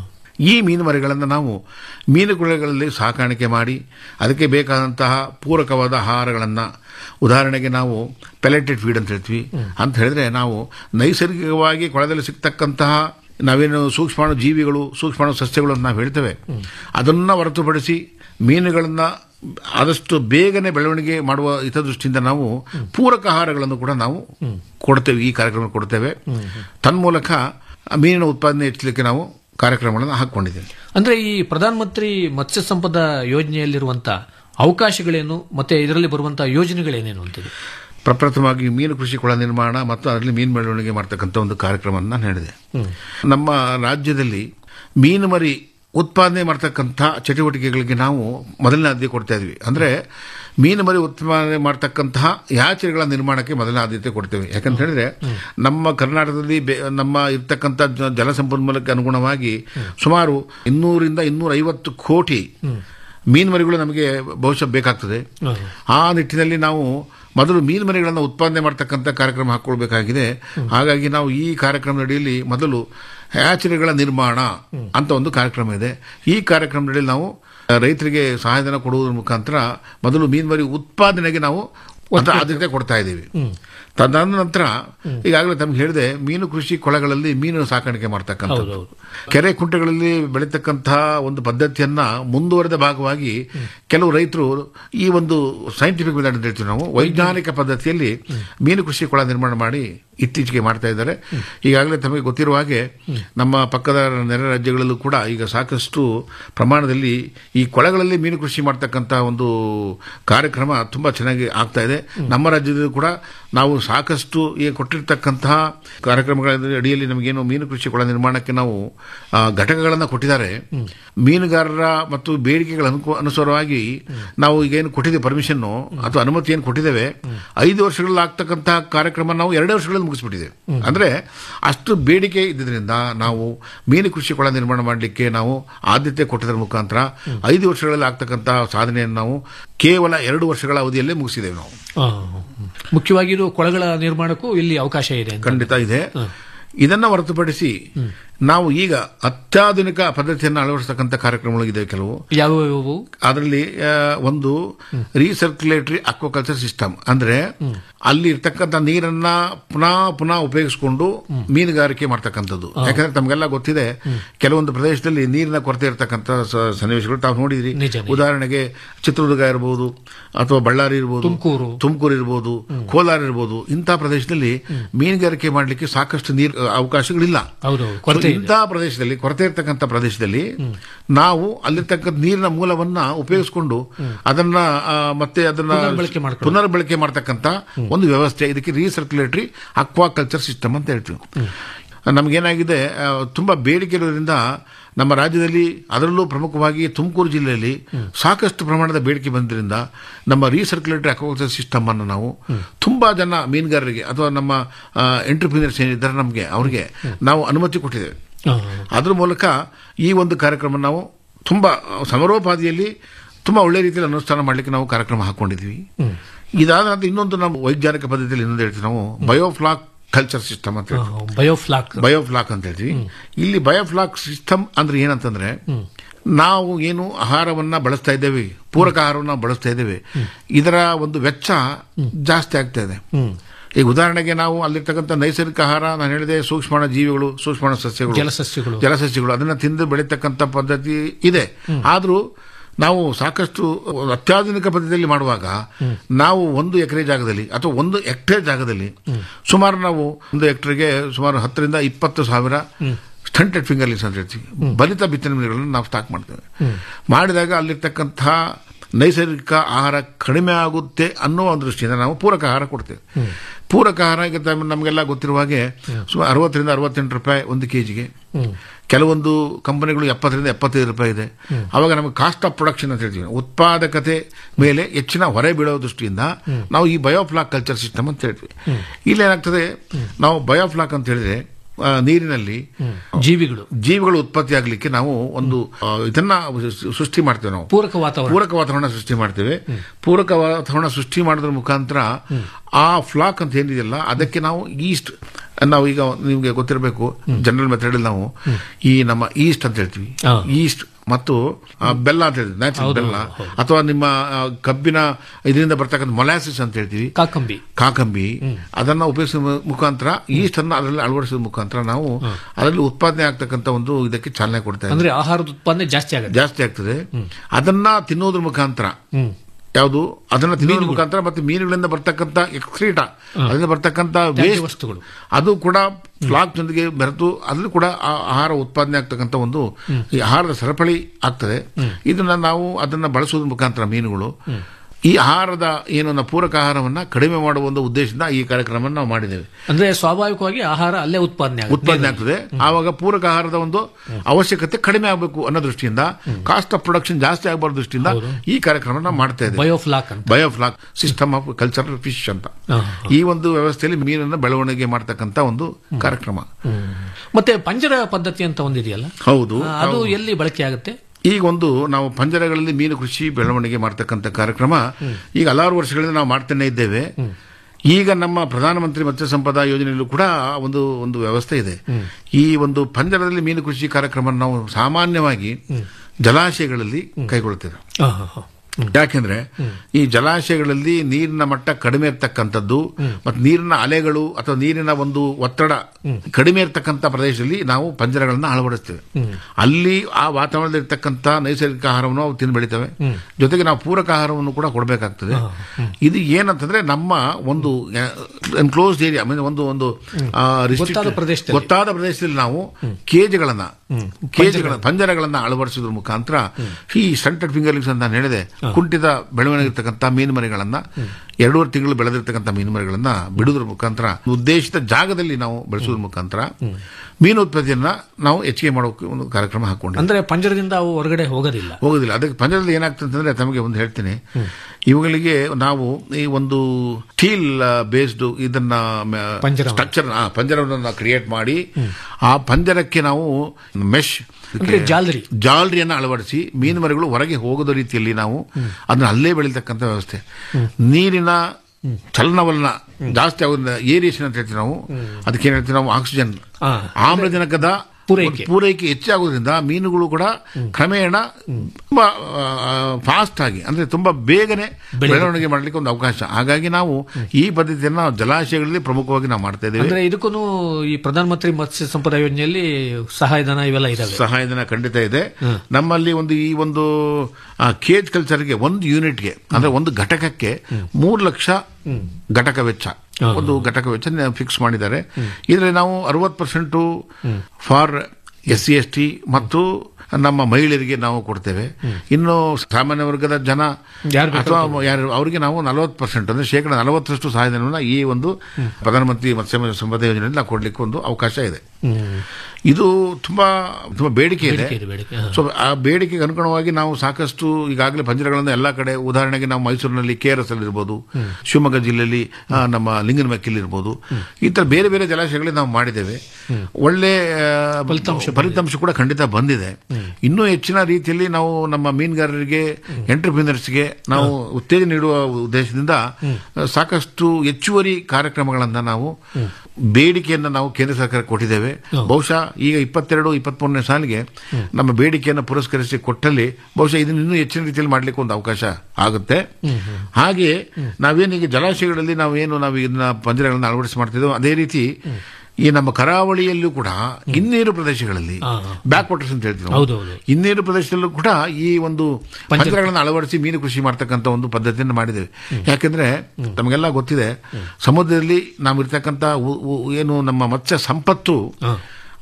ಈ ಮೀನು ಮರಿಗಳನ್ನು ನಾವು ಮೀನುಗುಳಗಳಲ್ಲಿ ಸಾಕಾಣಿಕೆ ಮಾಡಿ ಅದಕ್ಕೆ ಬೇಕಾದಂತಹ ಪೂರಕವಾದ ಆಹಾರಗಳನ್ನು ಉದಾಹರಣೆಗೆ ನಾವು ಪೆಲೆಟೆಡ್ ಫೀಡ್ ಅಂತ ಹೇಳ್ತೀವಿ ಅಂತ ಹೇಳಿದ್ರೆ ನಾವು ನೈಸರ್ಗಿಕವಾಗಿ ಕೊಳದಲ್ಲಿ ಸಿಗ್ತಕ್ಕಂತಹ ನಾವೇನು ಸೂಕ್ಷ್ಮಾಣು ಜೀವಿಗಳು ಸೂಕ್ಷ್ಮಾಣು ಸಸ್ಯಗಳು ಅಂತ ನಾವು ಹೇಳ್ತೇವೆ ಅದನ್ನ ಹೊರತುಪಡಿಸಿ ಮೀನುಗಳನ್ನ ಆದಷ್ಟು ಬೇಗನೆ ಬೆಳವಣಿಗೆ ಮಾಡುವ ಹಿತದೃಷ್ಟಿಯಿಂದ ನಾವು ಪೂರಕ ಆಹಾರಗಳನ್ನು ಕೂಡ ನಾವು ಕೊಡ್ತೇವೆ ಈ ಕಾರ್ಯಕ್ರಮ ಕೊಡ್ತೇವೆ ತನ್ಮೂಲಕ ಮೀನಿನ ಉತ್ಪಾದನೆ ಹೆಚ್ಚಲಿಕ್ಕೆ ನಾವು ಕಾರ್ಯಕ್ರಮಗಳನ್ನು ಹಾಕೊಂಡಿದ್ದೇವೆ ಅಂದ್ರೆ ಈ ಪ್ರಧಾನ ಮಂತ್ರಿ ಮತ್ಸ್ಯ ಸಂಪದ ಯೋಜನೆಯಲ್ಲಿರುವಂತ ಅವಕಾಶಗಳೇನು ಮತ್ತೆ ಇದರಲ್ಲಿ ಬರುವಂತಹ ಯೋಜನೆಗಳೇನೇನು ಅಂತೇಳಿ ಪ್ರಪ್ರಥಮವಾಗಿ ಮೀನು ಕೃಷಿ ಕೊಳ ನಿರ್ಮಾಣ ಮತ್ತು ಅದರಲ್ಲಿ ಮೀನು ಬೆಳವಣಿಗೆ ಮಾಡ್ತಕ್ಕಂಥ ಒಂದು ಕಾರ್ಯಕ್ರಮವನ್ನು ನಾನು ಹೇಳಿದೆ ನಮ್ಮ ರಾಜ್ಯದಲ್ಲಿ ಮೀನು ಮರಿ ಉತ್ಪಾದನೆ ಮಾಡ್ತಕ್ಕಂಥ ಚಟುವಟಿಕೆಗಳಿಗೆ ನಾವು ಮೊದಲನೇ ಆದ್ಯತೆ ಕೊಡ್ತಾ ಇದ್ವಿ ಅಂದ್ರೆ ಮೀನು ಮರಿ ಉತ್ಪಾದನೆ ಮಾಡ್ತಕ್ಕಂತಹ ಯಾಚೆಗಳ ನಿರ್ಮಾಣಕ್ಕೆ ಮೊದಲನೇ ಆದ್ಯತೆ ಕೊಡ್ತೇವೆ ಯಾಕಂತ ಹೇಳಿದ್ರೆ ನಮ್ಮ ಕರ್ನಾಟಕದಲ್ಲಿ ಬೆ- ನಮ್ಮ ಇರ್ತಕ್ಕಂಥ ಜ- ಜಲಸಂಪನ್ಮೂಲಕ್ಕೆ ಅನುಗುಣವಾಗಿ ಸುಮಾರು ಇನ್ನೂರಿಂದ ಇನ್ನೂರ ಐವತ್ತು ಕೋಟಿ ಮೀನು ಮರಿಗಳು ನಮಗೆ ಬಹುಶಃ ಬೇಕಾಗ್ತದೆ ಆ ನಿಟ್ಟಿನಲ್ಲಿ ನಾವು ಮೊದಲು ಮೀನು ಮರಿಗಳನ್ನು ಉತ್ಪಾದನೆ ಮಾಡ್ತಕ್ಕಂಥ ಕಾರ್ಯಕ್ರಮ ಹಾಕೊಳ್ಬೇಕಾಗಿದೆ ಹಾಗಾಗಿ ನಾವು ಈ ಕಾರ್ಯಕ್ರಮದ ಅಡಿಯಲ್ಲಿ ಮೊದಲು ಹ್ಯಾಚರಿಗಳ ನಿರ್ಮಾಣ ಅಂತ ಒಂದು ಕಾರ್ಯಕ್ರಮ ಇದೆ ಈ ಕಾರ್ಯಕ್ರಮದಲ್ಲಿ ನಾವು ಆ, ರೈತರಿಗೆ ಸಹಾಯಧನ ಕೊಡುವುದರ ಮುಖಾಂತರ ಮೊದಲು ಮೀನು ಮರಿ ಉತ್ಪಾದನೆಗೆ ನಾವು ಅದ- ಆದ್ಯತೆ ಕೊಡ್ತಾ ಇದ್ದೀವಿ ತದಾದ ನಂತರ ಈಗಾಗಲೇ ತಮ್ಗೆ ಹೇಳಿದೆ ಮೀನು ಕೃಷಿ ಕೊಳಗಳಲ್ಲಿ ಮೀನು ಸಾಕಾಣಿಕೆ ಮಾಡ್ತಕ್ಕಂಥದ್ದು ಕೆರೆ ಕುಂಟೆಗಳಲ್ಲಿ ಬೆಳೀತಕ್ಕಂತಹ ಒಂದು ಪದ್ಧತಿಯನ್ನ ಮುಂದುವರೆದ ಭಾಗವಾಗಿ ಕೆಲವು ರೈತರು ಈ ಒಂದು ಸೈಂಟಿಫಿಕ್ ಮೆಥಡ್ ಅಂತ ಹೇಳ್ತೀವಿ ನಾವು ವೈಜ್ಞಾನಿಕ ಪದ್ಧತಿಯಲ್ಲಿ ಮೀನು ಕೃಷಿ ಕೊಳ ನಿರ್ಮಾಣ ಮಾಡಿ ಇತ್ತೀಚೆಗೆ ಮಾಡ್ತಾ ಇದ್ದಾರೆ ಈಗಾಗಲೇ ತಮಗೆ ಗೊತ್ತಿರುವ ಹಾಗೆ ನಮ್ಮ ಪಕ್ಕದ ನೆರೆ ರಾಜ್ಯಗಳಲ್ಲೂ ಕೂಡ ಈಗ ಸಾಕಷ್ಟು ಪ್ರಮಾಣದಲ್ಲಿ ಈ ಕೊಳಗಳಲ್ಲಿ ಮೀನು ಕೃಷಿ ಮಾಡ್ತಕ್ಕಂಥ ಒಂದು ಕಾರ್ಯಕ್ರಮ ತುಂಬಾ ಚೆನ್ನಾಗಿ ಆಗ್ತಾ ಇದೆ ನಮ್ಮ ರಾಜ್ಯದಲ್ಲೂ ಕೂಡ ನಾವು ಸಾಕಷ್ಟು ಈ ಕೊಟ್ಟಿರ್ತಕ್ಕಂತಹ ಕಾರ್ಯಕ್ರಮಗಳ ಅಡಿಯಲ್ಲಿ ನಮಗೇನು ಮೀನು ಕೃಷಿ ಕೊಳ ನಿರ್ಮಾಣಕ್ಕೆ ನಾವು ಆ, ಘಟಕಗಳನ್ನು ಕೊಟ್ಟಿದ್ದಾರೆ ಮೀನುಗಾರರ ಮತ್ತು ಬೇಡಿಕೆಗಳ ಅನುಕು- ಅನುಸಾರವಾಗಿ ನಾವು ಈಗೇನು ಕೊಟ್ಟಿದ್ದೇವೆ ಪರ್ಮಿಷನ್ ಅಥವಾ ಅನುಮತಿ ಏನು ಕೊಟ್ಟಿದ್ದೇವೆ ಐದು ವರ್ಷಗಳಲ್ಲಿ ಆಗ್ತಕ್ಕಂತಹ ಕಾರ್ಯಕ್ರಮ ನಾವು ಎರಡೇ ವರ್ಷಗಳಲ್ಲಿ ಮುಗಿಸ್ಬಿಟ್ಟಿದ್ದೇವೆ ಅಂದ್ರೆ ಅಷ್ಟು ಬೇಡಿಕೆ ಇದ್ದಿದ್ರಿಂದ ನಾವು ಮೀನು ಕೃಷಿ ಕೊಳ ನಿರ್ಮಾಣ ಮಾಡಲಿಕ್ಕೆ ನಾವು ಆದ್ಯತೆ ಕೊಟ್ಟಿದ್ದರ ಮುಖಾಂತರ ಐದು ವರ್ಷಗಳಲ್ಲಿ ಆಗ್ತಕ್ಕಂತಹ ಸಾಧನೆಯನ್ನು ನಾವು ಕೇವಲ ಎರಡು ವರ್ಷಗಳ ಅವಧಿಯಲ್ಲೇ ಮುಗಿಸಿದ್ದೇವೆ ನಾವು ಆ, ಮುಖ್ಯವಾಗಿ ಇದು ಕೊಳಗಳ ನಿರ್ಮಾಣಕ್ಕೂ ಇಲ್ಲಿ ಅವಕಾಶ ಇದೆ ಅಂತ. ಖಂಡಿತ ಇದೆ ಇದನ್ನ ಹೊರತುಪಡಿಸಿ ನಾವು ಈಗ ಅತ್ಯಾಧುನಿಕ ಪದ್ಧತಿಯನ್ನು ಅಳವಡಿಸತಕ್ಕಂಥ ಕಾರ್ಯಕ್ರಮಗಳು ಇದೆ ಕೆಲವು ಯಾವುವು ಅದರಲ್ಲಿ ಆ, ಒಂದು ರೀಸರ್ಕ್ಯುಲೇಟರಿ ಅಕ್ವಾಕಲ್ಚರ್ ಸಿಸ್ಟಮ್ ಅಂದ್ರೆ ಅಲ್ಲಿ ಇರ್ತಕ್ಕಂಥ ನೀರನ್ನ ಪುನಃ ಪುನಃ ಉಪಯೋಗಿಸಿಕೊಂಡು ಮೀನುಗಾರಿಕೆ ಮಾಡ್ತಕ್ಕಂಥದ್ದು ಯಾಕಂದ್ರೆ ತಮಗೆಲ್ಲ ಗೊತ್ತಿದೆ ಕೆಲವೊಂದು ಪ್ರದೇಶದಲ್ಲಿ ನೀರಿನ ಕೊರತೆ ಇರತಕ್ಕಂಥ ಸ- ಸನ್ನಿವೇಶಗಳು ತಾವು ನೋಡಿದ್ರಿ ಉದಾಹರಣೆಗೆ ಚಿತ್ರದುರ್ಗ ಇರಬಹುದು ಅಥವಾ ಬಳ್ಳಾರಿ ಇರಬಹುದು ತುಮಕೂರು ತುಮಕೂರು ಇರಬಹುದು ಕೋಲಾರ ಇರಬಹುದು ಇಂತಹ ಪ್ರದೇಶದಲ್ಲಿ ಮೀನುಗಾರಿಕೆ ಮಾಡಲಿಕ್ಕೆ ಸಾಕಷ್ಟು ನೀರು ಅವಕಾಶಗಳಿಲ್ಲ ಹೌದು ಕೊರತೆ ಇದೆ. ಇಂತಹ ಪ್ರದೇಶದಲ್ಲಿ ಕೊರತೆ ಇರತಕ್ಕಂಥ ಪ್ರದೇಶದಲ್ಲಿ ನಾವು ಅಲ್ಲಿರ್ತಕ್ಕಂಥ ನೀರಿನ ಮೂಲವನ್ನ ಉಪಯೋಗಿಸಿಕೊಂಡು ಅದನ್ನ ಆ, ಮತ್ತೆ ಅದನ್ನ ಪುನರ್ಬಳಕೆ ಮಾಡ್ಕೊಳ್ಳೋದು. ಪುನರ್ಬಳಕೆ ಮಾಡ್ತಕ್ಕಂಥ ಒಂದು ವ್ಯವಸ್ಥೆ ಇದಕ್ಕೆ ರೀಸರ್ಕ್ಯುಲೇಟರಿ ಅಕ್ವಾಕಲ್ಚರ್ ಸಿಸ್ಟಮ್ ಅಂತ ಹೇಳ್ತೀವಿ ನಮಗೇನಾಗಿದೆ ಆ, ತುಂಬಾ ಬೇಡಿಕೆ ಇರೋದ್ರಿಂದ ನಮ್ಮ ರಾಜ್ಯದಲ್ಲಿ ಅದರಲ್ಲೂ ಪ್ರಮುಖವಾಗಿ ತುಮಕೂರು ಜಿಲ್ಲೆಯಲ್ಲಿ ಸಾಕಷ್ಟು ಪ್ರಮಾಣದ ಬೇಡಿಕೆ ಬಂದ್ರಿಂದ ನಮ್ಮ ರೀಸರ್ಕ್ಯುಲೇಟರಿ ಅಕ್ವಾಕಲ್ಚರ್ ಸಿಸ್ಟಮ್ ಅನ್ನು ನಾವು ತುಂಬಾ ಜನ ಮೀನುಗಾರರಿಗೆ ಅಥವಾ ನಮ್ಮ ಎಂಟರ್ಪ್ರಿನಿಯರ್ಸ್ ಏನಿದ್ದಾರೆ ನಮಗೆ ಅವರಿಗೆ ನಾವು ಅನುಮತಿ ಕೊಟ್ಟಿದ್ದೇವೆ ಅದ್ರ ಮೂಲಕ ಈ ಒಂದು ಕಾರ್ಯಕ್ರಮ ನಾವು ತುಂಬಾ ಸಮರೋಪಾದಿಯಲ್ಲಿ ತುಂಬಾ ಒಳ್ಳೆ ರೀತಿಯಲ್ಲಿ ಅನುಷ್ಠಾನ ಮಾಡಲಿಕ್ಕೆ ನಾವು ಕಾರ್ಯಕ್ರಮ ಹಾಕೊಂಡಿದ್ವಿ ಇದಾದ ನಂತರ ಇನ್ನೊಂದು ನಾವು ವೈಜ್ಞಾನಿಕ ಪದ್ಧತಿಯಲ್ಲಿ ಇನ್ನೊಂದು ಹೇಳ್ತೀವಿ ನಾವು ಬಯೋಫ್ಲಾಕ್ ಕಲ್ಚರ್ ಸಿಸ್ಟಮ್ ಅಂತ ಹೇಳ್ತೀವಿ ಬಯೋಫ್ಲಾಕ್ ಬಯೋಫ್ಲಾಕ್ ಅಂತ ಹೇಳ್ತೀವಿ ಇಲ್ಲಿ ಬಯೋಫ್ಲಾಕ್ ಸಿಸ್ಟಮ್ ಅಂದ್ರೆ ಏನಂತಂದ್ರೆ ನಾವು ಏನು ಆಹಾರವನ್ನ ಬಳಸ್ತಾ ಇದ್ದೇವೆ ಪೂರಕ ಆಹಾರವನ್ನ ಬಳಸ್ತಾ ಇದ್ದೇವೆ ಇದರ ಒಂದು ವೆಚ್ಚ ಜಾಸ್ತಿ ಆಗ್ತಾ ಇದೆ ಈಗ ಉದಾಹರಣೆಗೆ ನಾವು ಅಲ್ಲಿರ್ತಕ್ಕಂಥ ನೈಸರ್ಗಿಕ ಆಹಾರ ನಾನು ಹೇಳಿದೆ ಸೂಕ್ಷ್ಮಾಣ ಜೀವಿಗಳು ಸೂಕ್ಷ್ಮಾಣ ಸಸ್ಯಗಳು ಜಲಸಸ್ಯಗಳು. ಜಲಸಸ್ಯಗಳು ಅದನ್ನ ತಿಂದು ಬೆಳೀತಕ್ಕಂಥ ಪದ್ಧತಿ ಇದೆ ಆದ್ರೂ ನಾವು ಸಾಕಷ್ಟು ಅತ್ಯಾಧುನಿಕ ಪದ್ಧತಿಯಲ್ಲಿ ಮಾಡುವಾಗ ನಾವು ಒಂದು ಎಕರೆ ಜಾಗದಲ್ಲಿ ಅಥವಾ ಒಂದು ಹೆಕ್ಟೇರ್ ಜಾಗದಲ್ಲಿ ಸುಮಾರು ನಾವು ಒಂದು ಹೆಕ್ಟರ್ಗೆ ಸುಮಾರು ಹತ್ತರಿಂದ ಇಪ್ಪತ್ತು ಸಾವಿರ ಸ್ಟಂಟೆಡ್ ಫಿಂಗರ್ಲಿಂಗ್ಸ್ ಅಂತ ಹೇಳ್ತೀವಿ ಬಲಿತ ಬಿತ್ತನೆ ಮೀನುಗಳನ್ನು ನಾವು ಸ್ಟಾಕ್ ಮಾಡ್ತೇವೆ ಮಾಡಿದಾಗ ಅಲ್ಲಿರ್ತಕ್ಕಂತಹ ನೈಸರ್ಗಿಕ ಆಹಾರ ಕಡಿಮೆ ಆಗುತ್ತೆ ಅನ್ನೋ ಒಂದು ದೃಷ್ಟಿಯಿಂದ ನಾವು ಪೂರಕ ಆಹಾರ ಕೊಡ್ತೇವೆ ಪೂರಕ ಆಹಾರ ಈಗ ತಮ್- ನಮಗೆಲ್ಲ ಗೊತ್ತಿರುವ ಹಾಗೆ ಸುಮಾರು ಅರವತ್ತರಿಂದ ಅರವತ್ತೆಂಟು ರೂಪಾಯಿ ಒಂದು ಕೆಜಿಗೆ ಕೆಲವೊಂದು ಕಂಪನಿಗಳು ಎಪ್ಪತ್ತರಿಂದ ಎಪ್ಪತ್ತೈದು ರೂಪಾಯಿ ಇದೆ ಅವಾಗ ನಮಗೆ ಕಾಸ್ಟ್ ಆಫ್ ಪ್ರೊಡಕ್ಷನ್ ಅಂತ ಹೇಳ್ತೀವಿ ಉತ್ಪಾದಕತೆ ಮೇಲೆ ಹೆಚ್ಚಿನ ಹೊರೆ ಬೀಳೋ ದೃಷ್ಟಿಯಿಂದ ನಾವು ಈ ಬಯೋಫ್ಲಾಕ್ ಕಲ್ಚರ್ ಸಿಸ್ಟಮ್ ಅಂತ ಹೇಳ್ತೀವಿ ಇಲ್ಲಿ ಏನಾಗ್ತದೆ ನಾವು ಬಯೋಫ್ಲಾಕ್ ಅಂತ ಹೇಳಿದ್ರೆ ಆ, ನೀರಿನಲ್ಲಿ ಜೀವಿಗಳು ಜೀವಿಗಳು ಉತ್ಪತ್ತಿ ಆಗಲಿಕ್ಕೆ ನಾವು ಒಂದು ಆ, ಇದನ್ನ ಸೃಷ್ಟಿ ಮಾಡ್ತೇವೆ ನಾವು ಪೂರಕ ವಾತಾವರಣ ಪೂರಕ ವಾತಾವರಣ ಸೃಷ್ಟಿ ಮಾಡ್ತೇವೆ ಪೂರಕ ವಾತಾವರಣ ಸೃಷ್ಟಿ ಮಾಡೋದ್ರ ಮುಖಾಂತರ ಆ ಫ್ಲಾಕ್ ಅಂತ ಏನಿದೆಯಲ್ಲ ಅದಕ್ಕೆ ನಾವು ಈಸ್ಟ್ ನಾವು ಈಗ ನಿಮಗೆ ಗೊತ್ತಿರಬೇಕು ಜನರಲ್ ಮೆಥಡ್ ನಾವು ಈ ನಮ್ಮ ಈಸ್ಟ್ ಅಂತ ಹೇಳ್ತೀವಿ ಈಸ್ಟ್ ಮತ್ತು ಆ, ಬೆಲ್ಲ ಅಂತ ಹೇಳ್ತೀವಿ ನ್ಯಾಚುರಲ್ ಬೆಲ್ಲ ಅಥವಾ ನಿಮ್ಮ ಆ, ಕಬ್ಬಿನ ಇದರಿಂದ ಬರ್ತಕ್ಕಂಥ ಮೊಲಾಸಿಸ್ ಅಂತ ಹೇಳ್ತೀವಿ ಕಾಕಂಬಿ ಕಾಕಂಬಿ ಅದನ್ನ ಉಪಯೋಗಿಸುವ ಮುಖಾಂತರ ಈಸ್ಟ್ ಅನ್ನ ಅದರಲ್ಲಿ ಅಳವಡಿಸುವ ಮುಖಾಂತರ ನಾವು ಅದರಲ್ಲಿ ಉತ್ಪಾದನೆ ಆಗ್ತಕ್ಕಂಥ ಒಂದು ಇದಕ್ಕೆ ಚಾಲನೆ ಕೊಡ್ತಾ ಇದ್ದೀವಿ ಅಂದ್ರೆ ಆಹಾರದ ಉತ್ಪಾದನೆ ಜಾಸ್ತಿ ಆಗುತ್ತೆ ಜಾಸ್ತಿ ಆಗ್ತದೆ ಅದನ್ನ ತಿನ್ನೋದ್ರ ಮುಖಾಂತರ ಯಾವುದು ಅದನ್ನ ತಿನ್ನೋದ್ರ ಮುಖಾಂತರ ಮತ್ತೆ ಮೀನುಗಳಿಂದ ಬರ್ತಕ್ಕಂಥ ಎಕ್ಸ್ಕ್ರೀಟ ಅದರಿಂದ ಬರ್ತಕ್ಕಂಥ ವೇಸ್ಟ್ ವಸ್ತುಗಳು ಅದು ಕೂಡ ಫ್ಲಾಕ್ ಜೊತೆಗೆ ಬೆರೆತು ಅದ್ರಲ್ಲಿ ಕೂಡ ಆ ಆಹಾರ ಉತ್ಪಾದನೆ ಆಗ್ತಕ್ಕಂಥ ಒಂದು ಈ ಆಹಾರದ ಸರಪಳಿ ಆಗ್ತದೆ ಇದನ್ನ ನಾವು ಅದನ್ನ ಬಳಸೋದ್ರ ಮುಖಾಂತರ ಮೀನುಗಳು ಈ ಆಹಾರದ ಏನು ನಾವು ಪೂರಕ ಆಹಾರವನ್ನ ಕಡಿಮೆ ಮಾಡುವ ಒಂದು ಉದ್ದೇಶದಿಂದ ಈ ಕಾರ್ಯಕ್ರಮವನ್ನು ನಾವು ಮಾಡಿದ್ದೇವೆ ಅಂದ್ರೆ ಸ್ವಾಭಾವಿಕವಾಗಿ ಆಹಾರ ಅಲ್ಲೇ ಉತ್ಪಾದನೆ ಆಗುತ್ತೆ ಉತ್ಪಾದನೆ ಆಗ್ತದೆ ಆವಾಗ ಪೂರಕ ಆಹಾರದ ಒಂದು ಅವಶ್ಯಕತೆ ಕಡಿಮೆ ಆಗಬೇಕು ಅನ್ನೋ ದೃಷ್ಟಿಯಿಂದ ಕಾಸ್ಟ್ ಆಫ್ ಪ್ರೊಡಕ್ಷನ್ ಜಾಸ್ತಿ ಆಗಬಾರ್ದು ದೃಷ್ಟಿಯಿಂದ ಈ ಕಾರ್ಯಕ್ರಮ ನಾವು ಮಾಡ್ತಾ ಇದ್ದೇವೆ ಬಯೋಫ್ಲಾಕ್ ಅಂತ biofloc system of cultural fish ಅಂತ ಈ ಒಂದು ವ್ಯವಸ್ಥೆಯಲ್ಲಿ ಮೀನನ್ನು ಬೆಳವಣಿಗೆ ಮಾಡ್ತಕ್ಕಂಥ ಒಂದು ಕಾರ್ಯಕ್ರಮ ಮತ್ತೆ ಪಂಜರ ಪದ್ಧತಿ ಅಂತ ಒಂದಿದೆಯಲ್ಲ ಹೌದು ಆ, ಅದು ಎಲ್ಲಿ ಬಳಕೆ ಆಗುತ್ತೆ ಈಗ ಒಂದು ನಾವು ಪಂಜರಗಳಲ್ಲಿ ಮೀನು ಕೃಷಿ ಬೆಳವಣಿಗೆ ಮಾಡ್ತಕ್ಕಂಥ ಕಾರ್ಯಕ್ರಮ ಈಗ ಹಲವಾರು ವರ್ಷಗಳಿಂದ ನಾವು ಮಾಡ್ತಾನೆ ಇದ್ದೇವೆ ಈಗ ನಮ್ಮ ಪ್ರಧಾನಮಂತ್ರಿ ಮತ್ಸ್ಯ ಸಂಪದ ಯೋಜನೆಯಲ್ಲೂ ಕೂಡ ಒಂದು ಒಂದು ವ್ಯವಸ್ಥೆ ಇದೆ ಈ ಒಂದು ಪಂಜರದಲ್ಲಿ ಮೀನು ಕೃಷಿ ಕಾರ್ಯಕ್ರಮ ನಾವು ಸಾಮಾನ್ಯವಾಗಿ ಜಲಾಶಯಗಳಲ್ಲಿ ಕೈಗೊಳ್ತೇವೆ ಯಾಕೆಂದ್ರೆ ಈ ಜಲಾಶಯಗಳಲ್ಲಿ ನೀರಿನ ಮಟ್ಟ ಕಡಿಮೆ ಇರ್ತಕ್ಕಂಥದ್ದು ಮತ್ತು ನೀರಿನ ಅಲೆಗಳು ಅಥವಾ ನೀರಿನ ಒಂದು ಒತ್ತಡ ಕಡಿಮೆ ಇರ್ತಕ್ಕಂಥ ಪ್ರದೇಶದಲ್ಲಿ ನಾವು ಪಂಜರಗಳನ್ನ ಅಳವಡಿಸ್ತೇವೆ ಅಲ್ಲಿ ಆ ವಾತಾವರಣದಲ್ಲಿ ಇರ್ತಕ್ಕಂಥ ನೈಸರ್ಗಿಕ ಆಹಾರವನ್ನು ನಾವು ತಿಂದು ಬೆಳಿತೇವೆ ಜೊತೆಗೆ ನಾವು ಪೂರಕ ಆಹಾರವನ್ನು ಕೂಡ ಕೊಡಬೇಕಾಗ್ತದೆ ಇದು ಏನಂತಂದ್ರೆ ನಮ್ಮ ಒಂದು ಕ್ಲೋಸ್ ಏರಿಯಾ ಒಂದು ಒಂದು ಆ, restricted- ಗೊತ್ತಾದ ಪ್ರದೇಶದಲ್ಲಿ. ಗೊತ್ತಾದ ಪ್ರದೇಶದಲ್ಲಿ ನಾವು ಕೇಜ್ಗಳನ್ನ ಕೇಜ್ಗಳ ಪಂಜರಗಳನ್ನ ಅಳವಡಿಸೋದ್ರ ಮುಖಾಂತರ ಈ ಸೆಂಟೆಡ್ ಫಿಂಗರ್ಲಿಂಗ್ಸ್ ಅಂತ ನಾನು ಹೇಳಿದೆ ಕುಂಠಿತ ಬೆಳವಣಿಗೆ ಇರ್ತಕ್ಕಂಥ ಮೀನು ಮರಿಗಳನ್ನ ಎರಡೂವರೆ ತಿಂಗಳು ಬೆಳೆದಿರ್ತಕ್ಕಂಥ ಮೀನು ಮರಿಗಳನ್ನ ಬಿಡುವುದ್ರ ಮುಖಾಂತರ ಉದ್ದೇಶಿತ ಜಾಗದಲ್ಲಿ ನಾವು ಬೆಳೆಸೋದ್ರ ಮುಖಾಂತರ ಮೀನು ಉತ್ಪತ್ತಿಯನ್ನ ನಾವು ಹೆಚ್ಚಿಗೆ ಮಾಡೋಕೆ ಒಂದು ಕಾರ್ಯಕ್ರಮ ಹಾಕೊಂಡಿದ್ದೀವಿ ಅಂದ್ರೆ ಪಂಜರದಿಂದ ಅವು ಹೊರಗಡೆ ಹೋಗೋದಿಲ್ಲ ಹೋಗೋದಿಲ್ಲ ಅದಕ್ಕೆ ಪಂಜರದಲ್ಲಿ ಏನಾಗ್ತದೆ ಅಂತಂದ್ರೆ ತಮಗೆ ಒಂದು ಹೇಳ್ತೀನಿ ಇವುಗಳಿಗೆ ನಾವು ಈ ಒಂದು ಸ್ಟೀಲ್ ಬೇಸ್ಡ್ ಇದನ್ನ ಪಂಜರ. ಸ್ಟ್ರಕ್ಚರ್ ಪಂಜರವನ್ನು ಕ್ರಿಯೇಟ್ ಮಾಡಿ ಆ ಪಂಜರಕ್ಕೆ ನಾವು ಮೆಶ್ ಅಂದ್ರೆ ಜಾಲರಿ. ಜಾಲರಿಯನ್ನು ಅಳವಡಿಸಿ ಮೀನು ಮರಿಗಳು ಹೊರಗೆ ಹೋಗದ ರೀತಿಯಲ್ಲಿ ನಾವು ಅದನ್ನ ಅಲ್ಲೇ ಬೆಳೀತಕ್ಕಂಥ ವ್ಯವಸ್ಥೆ ನೀರಿನ ಚಲನವಲನ ಜಾಸ್ತಿ ಆಗೋದ್ರಿಂದ ಏರಿಯೇಷನ್ ಅಂತ ಹೇಳ್ತೀವಿ ನಾವು ಅದಕ್ಕೆ ಏನ್ ಹೇಳ್ತೀವಿ ನಾವು ಆಕ್ಸಿಜನ್ ಆಮ್ಲಜನಕದ ಪೂರೈಕೆ. ಪೂರೈಕೆ ಹೆಚ್ಚಾಗೋದ್ರಿಂದ ಮೀನುಗಳು ಕೂಡ ಕ್ರಮೇಣ ತುಂಬಾ ಫಾಸ್ಟ್ ಆಗಿ ಅಂದ್ರೆ ತುಂಬಾ ಬೇಗನೆ ಬೆಳವಣಿಗೆ ಮಾಡಲಿಕ್ಕೆ ಒಂದು ಅವಕಾಶ ಹಾಗಾಗಿ ನಾವು ಈ ಪದ್ಧತಿಯನ್ನು ನಾವು ಜಲಾಶಯಗಳಲ್ಲಿ ಪ್ರಮುಖವಾಗಿ ನಾವು ಮಾಡ್ತಾ ಇದ್ದೇವೆ ಅಂದ್ರೆ ಇದಕ್ಕೂ ಈ ಪ್ರಧಾನಮಂತ್ರಿ ಮತ್ಸ್ಯ ಸಂಪದ ಯೋಜನೆಯಲ್ಲಿ ಸಹಾಯಧನ ಇವೆಲ್ಲ ಇದಾವೆ ಸಹಾಯಧನ ಖಂಡಿತ ಇದೆ ನಮ್ಮಲ್ಲಿ ಒಂದು ಈ ಒಂದು ಕೇಜ್ ಕಲ್ಚರ್ಗೆ ಒಂದು ಯೂನಿಟ್ಗೆ ಅಂದ್ರೆ ಒಂದು ಘಟಕಕ್ಕೆ ಮೂರು ಲಕ್ಷ ಘಟಕ ವೆಚ್ಚ ಒಂದು ಘಟಕ ವೆಚ್ಚ ಫಿಕ್ಸ್ ಮಾಡಿದ್ದಾರೆ ಇದರಲ್ಲಿ ನಾವು ಅರವತ್ತು percent for S C S T ಮತ್ತು ನಮ್ಮ ಮಹಿಳೆಯರಿಗೆ ನಾವು ಕೊಡ್ತೇವೆ ಇನ್ನು ಸಾಮಾನ್ಯ ವರ್ಗದ ಜನ ಯಾರು ಬೇಕಾದ್ರೂ ಅಥವಾ ಯಾರು ಅವರಿಗೆ ನಾವು ನಲವತ್ತು ಪರ್ಸೆಂಟ್ ಅಂದ್ರೆ ಶೇಕಡ ನಲವತ್ತರಷ್ಟು ಸಹಾಯಧನವನ್ನು ಈ ಒಂದು ಪ್ರಧಾನಮಂತ್ರಿ ಮತ್ಸ್ಯ ಸಂಪದ ಯೋಜನೆಯಲ್ಲಿ ನಾವು ಕೊಡ್ಲಿಕ್ಕೆ ಒಂದು ಅವಕಾಶ ಇದೆ ಇದು ತುಂಬಾ ತುಂಬಾ ಬೇಡಿಕೆ ಇದೆ ಬೇಡಿಕೆ ಇದೆ, ಬೇಡಿಕೆ, ಹಾ. ಸೊ ಆ ಬೇಡಿಕೆಗೆ ಅನುಗುಣವಾಗಿ ನಾವು ಸಾಕಷ್ಟು ಈಗಾಗಲೇ ಪಂಜರಗಳನ್ನು ಎಲ್ಲ ಕಡೆ ಉದಾಹರಣೆಗೆ ನಾವು ಮೈಸೂರಿನಲ್ಲಿ ಕೆ ಆರ್ ಎಸ್ ಅಲ್ಲಿ ಇರ್ಬೋದು ಶಿವಮೊಗ್ಗ ಜಿಲ್ಲೆಯಲ್ಲಿ ಆ, ನಮ್ಮ ಲಿಂಗನಮಕ್ಕಿಲಿ ಇರ್ಬೋದು ಈ ತರ ಬೇರೆ ಬೇರೆ ಜಲಾಶಯಗಳಲ್ಲಿ ನಾವು ಮಾಡಿದ್ದೇವೆ ಒಳ್ಳೆ ಆ, ಫಲಿತಾಂಶ ಕೂಡ ಖಂಡಿತ ಬಂದಿದೆ ಇನ್ನೂ ಹೆಚ್ಚಿನ ರೀತಿಯಲ್ಲಿ ನಾವು ನಮ್ಮ ಮೀನುಗಾರರಿಗೆ ಎಂಟರ್ಪ್ರಿನರ್ಸ್ಗೆ ನಾವು ಉತ್ತೇಜನ ನೀಡುವ ಉದ್ದೇಶದಿಂದ ಆ, ಸಾಕಷ್ಟು ಹೆಚ್ಚುವರಿ ಕಾರ್ಯಕ್ರಮಗಳನ್ನ ನಾವು ಬೇಡಿಕೆಯನ್ನು ನಾವು ಕೇಂದ್ರ ಸರ್ಕಾರ ಕೊಟ್ಟಿದ್ದೇವೆ ಬಹುಶಃ ಈಗ ಇಪ್ಪತ್ತೆರಡು ಇಪ್ಪತ್ಮೂರನೇ ಸಾಲಿಗೆ ನಮ್ಮ ಬೇಡಿಕೆಯನ್ನು ಪುರಸ್ಕರಿಸಿ ಕೊಟ್ಟಲ್ಲಿ ಬಹುಶಃ ಇದನ್ನು ಇನ್ನೂ ಹೆಚ್ಚಿನ ರೀತಿಯಲ್ಲಿ ಮಾಡಲಿಕ್ಕೆ ಒಂದು ಅವಕಾಶ ಆಗುತ್ತೆ ಹಾಗೆ ನಾವೇನೀಗ ಜಲಾಶಯಗಳಲ್ಲಿ ನಾವೇನು ನಾವು ಇದನ್ನ ಪಂಜರಗಳನ್ನು ಅಳವಡಿಸಿ ಮಾಡ್ತಿದ್ದೇವೆ ಅದೇ ರೀತಿ ಈ ನಮ್ಮ ಕರಾವಳಿಯಲ್ಲೂ ಕೂಡ ಹಿನ್ನೀರು ಪ್ರದೇಶಗಳಲ್ಲಿ ಬ್ಯಾಕ್ ವಾಟರ್ಸ್ ಅಂತ ಹೇಳ್ತೀವಿ ನಾವು. ಹೌದೌದು. ಹಿನ್ನೀರು ಪ್ರದೇಶದಲ್ಲೂ ಕೂಡ ಈ ಒಂದು ಪಂಜರಗಳನ್ನು ಅಳವಡಿಸಿ ಮೀನು ಕೃಷಿ ಮಾಡ್ತಕ್ಕಂಥ ಒಂದು ಪದ್ಧತಿಯನ್ನು ಮಾಡಿದ್ದೇವೆ ಯಾಕೆಂದ್ರೆ ತಮಗೆಲ್ಲ ಗೊತ್ತಿದೆ ಸಮುದ್ರದಲ್ಲಿ ನಾವು ಇರ್ತಕ್ಕಂಥ ಉ- ಉ- ಏನು ನಮ್ಮ ಮತ್ಸ್ಯ ಸಂಪತ್ತು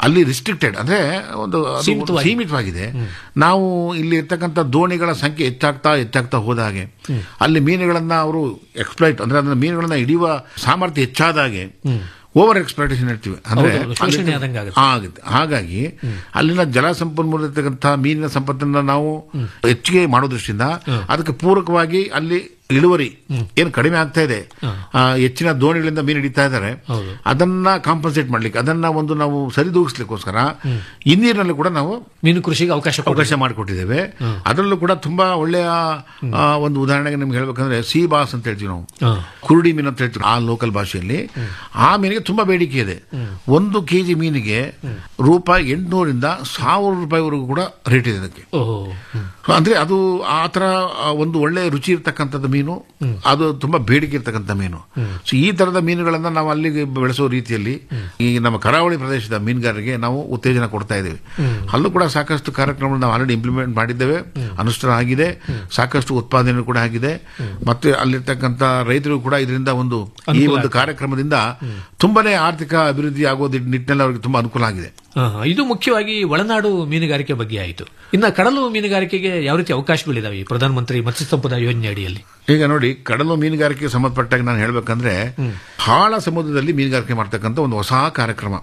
ಅಲ್ಲಿ ರಿಸ್ಟ್ರಿಕ್ಟೆಡ್ ಅಂದ್ರೆ ಒಂದು ಅದು ಸೀಮಿತವಾಗಿ. ಸೀಮಿತವಾಗಿದೆ ನಾವು ಇಲ್ಲಿ ಇರ್ತಕ್ಕಂಥ ದೋಣಿಗಳ ಸಂಖ್ಯೆ ಹೆಚ್ಚಾಗ್ತಾ ಹೆಚ್ಚಾಗ್ತಾ ಹೋದ ಹಾಗೆ ಅಲ್ಲಿ ಮೀನುಗಳನ್ನ ಅವರು ಎಕ್ಸ್ಪ್ಲೈಟ್ ಅಂದ್ರೆ ಅದನ್ನ ಮೀನುಗಳನ್ನ ಹಿಡಿಯುವ ಸಾಮರ್ಥ್ಯ ಹೆಚ್ಚಾದ ಹಾಗೆ ಓವರ್ ಎಕ್ಸ್ಪ್ಲೈಟೇಷನ್ ಇರ್ತೀವಿ ಅಂದ್ರೆ ಹೌದು, ಶೋಷಣೆ ಅಲ್ಲಿ- ಆದಂಗೆ ಆಗುತ್ತೆ. ಆಗುತ್ತೆ ಹಾಗಾಗಿ ಅಲ್ಲಿನ ಜಲ ಸಂಪನ್ಮೂಲ ಇರ್ತಕ್ಕಂಥ ಮೀನಿನ ಸಂಪತ್ತನ್ನ ನಾವು ಹೆಚ್ಚಿಗೆ ಮಾಡೋ ದೃಷ್ಟಿಯಿಂದ ಅದಕ್ಕೆ ಪೂರಕವಾಗಿ ಅಲ್ಲಿ ಇಳುವರಿ ಏನು ಕಡಿಮೆ ಆಗ್ತಾ ಇದೆ ಆ, ಹೆಚ್ಚಿನ ದೋಣಿಗಳಿಂದ ಮೀನು ಹಿಡಿತಾ ಇದ್ದಾರೆ ಅದನ್ನ ಕಾಂಪನ್ಸೇಟ್ ಮಾಡ್ಲಿಕ್ಕೆ ಅದನ್ನ ಒಂದು ನಾವು ಸರಿದೂಗಿಸ್ಲಿಕ್ಕೋಸ್ಕರ ಇನ್ನೀರಿನಲ್ಲಿ ಕೂಡ ನಾವು ಮೀನು ಕೃಷಿಗೆ ಅವಕಾಶ ಅವಕಾಶ ಮಾಡಿಕೊಟ್ಟಿದ್ದೇವೆ ಅದರಲ್ಲೂ ಕೂಡ ತುಂಬಾ ಒಳ್ಳೆಯ ಆ, ಒಂದು ಉದಾಹರಣೆಗೆ ನಿಮ್ಗೆ ಹೇಳ್ಬೇಕಂದ್ರೆ ಸಿ ಬಾಸ್ ಅಂತ ಹೇಳ್ತೀವಿ ನಾವು ಹಾ. ಕುರುಡಿ ಮೀನು ಅಂತ ಹೇಳ್ತೀವಿ ಆ ಲೋಕಲ್ ಭಾಷೆಯಲ್ಲಿ ಆ ಮೀನಿಗೆ ತುಂಬಾ ಬೇಡಿಕೆ ಇದೆ ಒಂದು ಕೆಜಿ ಮೀನಿಗೆ ರೂಪಾಯಿ ಎಂಟುನೂರಿಂದ ಸಾವಿರ ರೂಪಾಯಿವರೆಗೂ ಕೂಡ ರೇಟ್ ಇದೆ ಅದಕ್ಕೆ ಓಹೋ ಸೊ ಅಂದ್ರೆ ಅದು ಆ ತರ ಆ, ಒಂದು ಒಳ್ಳೆ ರುಚಿ ಇರ್ತಕ್ಕಂಥದ್ದು ಮೀನು ಅದು ತುಂಬಾ ಬೇಡಿಕೆ ಇರ್ತಕ್ಕಂಥ ಮೀನು ಸೊ ಈ ತರದ ಮೀನುಗಳನ್ನ ನಾವು ಅಲ್ಲಿಗೆ ಬೆಳೆಸೋ ರೀತಿಯಲ್ಲಿ ಈ ನಮ್ಮ ಕರಾವಳಿ ಪ್ರದೇಶದ ಮೀನುಗಾರರಿಗೆ ನಾವು ಉತ್ತೇಜನ ಕೊಡ್ತಾ ಇದ್ದೇವೆ ಅಲ್ಲೂ ಕೂಡ ಸಾಕಷ್ಟು ಕಾರ್ಯಕ್ರಮಗಳು ನಾವು ಆಲ್ರೆಡಿ ಇಂಪ್ಲಿಮೆಂಟ್ ಮಾಡಿದ್ದೇವೆ ಅನುಷ್ಠಾನ ಆಗಿದೆ ಸಾಕಷ್ಟು ಉತ್ಪಾದನೆ ಕೂಡ ಆಗಿದೆ ಮತ್ತೆ ಅಲ್ಲಿರ್ತಕ್ಕಂಥ ರೈತರು ಕೂಡ ಇದರಿಂದ ಒಂದು ಈ ಅನುಕೂಲ ಒಂದು ಕಾರ್ಯಕ್ರಮದಿಂದ ತುಂಬಾನೇ ಆರ್ಥಿಕ ಅಭಿವೃದ್ಧಿ ಆಗೋ ನಿಟ್ಟಿನಲ್ಲಿ ಅವರಿಗೆ ತುಂಬಾ ಅನುಕೂಲ ಆಗಿದೆ ಹಾ, ಹಾ. ಇದು ಮುಖ್ಯವಾಗಿ ಒಳನಾಡು ಮೀನುಗಾರಿಕೆ ಬಗ್ಗೆ ಆಯಿತು ಇನ್ನ ಕಡಲು ಮೀನುಗಾರಿಕೆಗೆ ಯಾವ ರೀತಿ ಅವಕಾಶಗಳಿದಾವೆ ಈ ಪ್ರಧಾನಮಂತ್ರಿ ಮತ್ಸ್ಯ ಸಂಪದ ಯೋಜನೆ ಅಡಿಯಲ್ಲಿ ಈಗ ನೋಡಿ ಕಡಲು ಮೀನುಗಾರಿಕೆಗೆ ಸಂಬಂಧಪಟ್ಟಾಗ ನಾನು ಹೇಳ್ಬೇಕಂದ್ರೆ ಹಾಳ ಸಮುದ್ರದಲ್ಲಿ ಮೀನುಗಾರಿಕೆ ಮಾಡ್ತಕ್ಕಂಥ ಒಂದು ಹೊಸ ಕಾರ್ಯಕ್ರಮ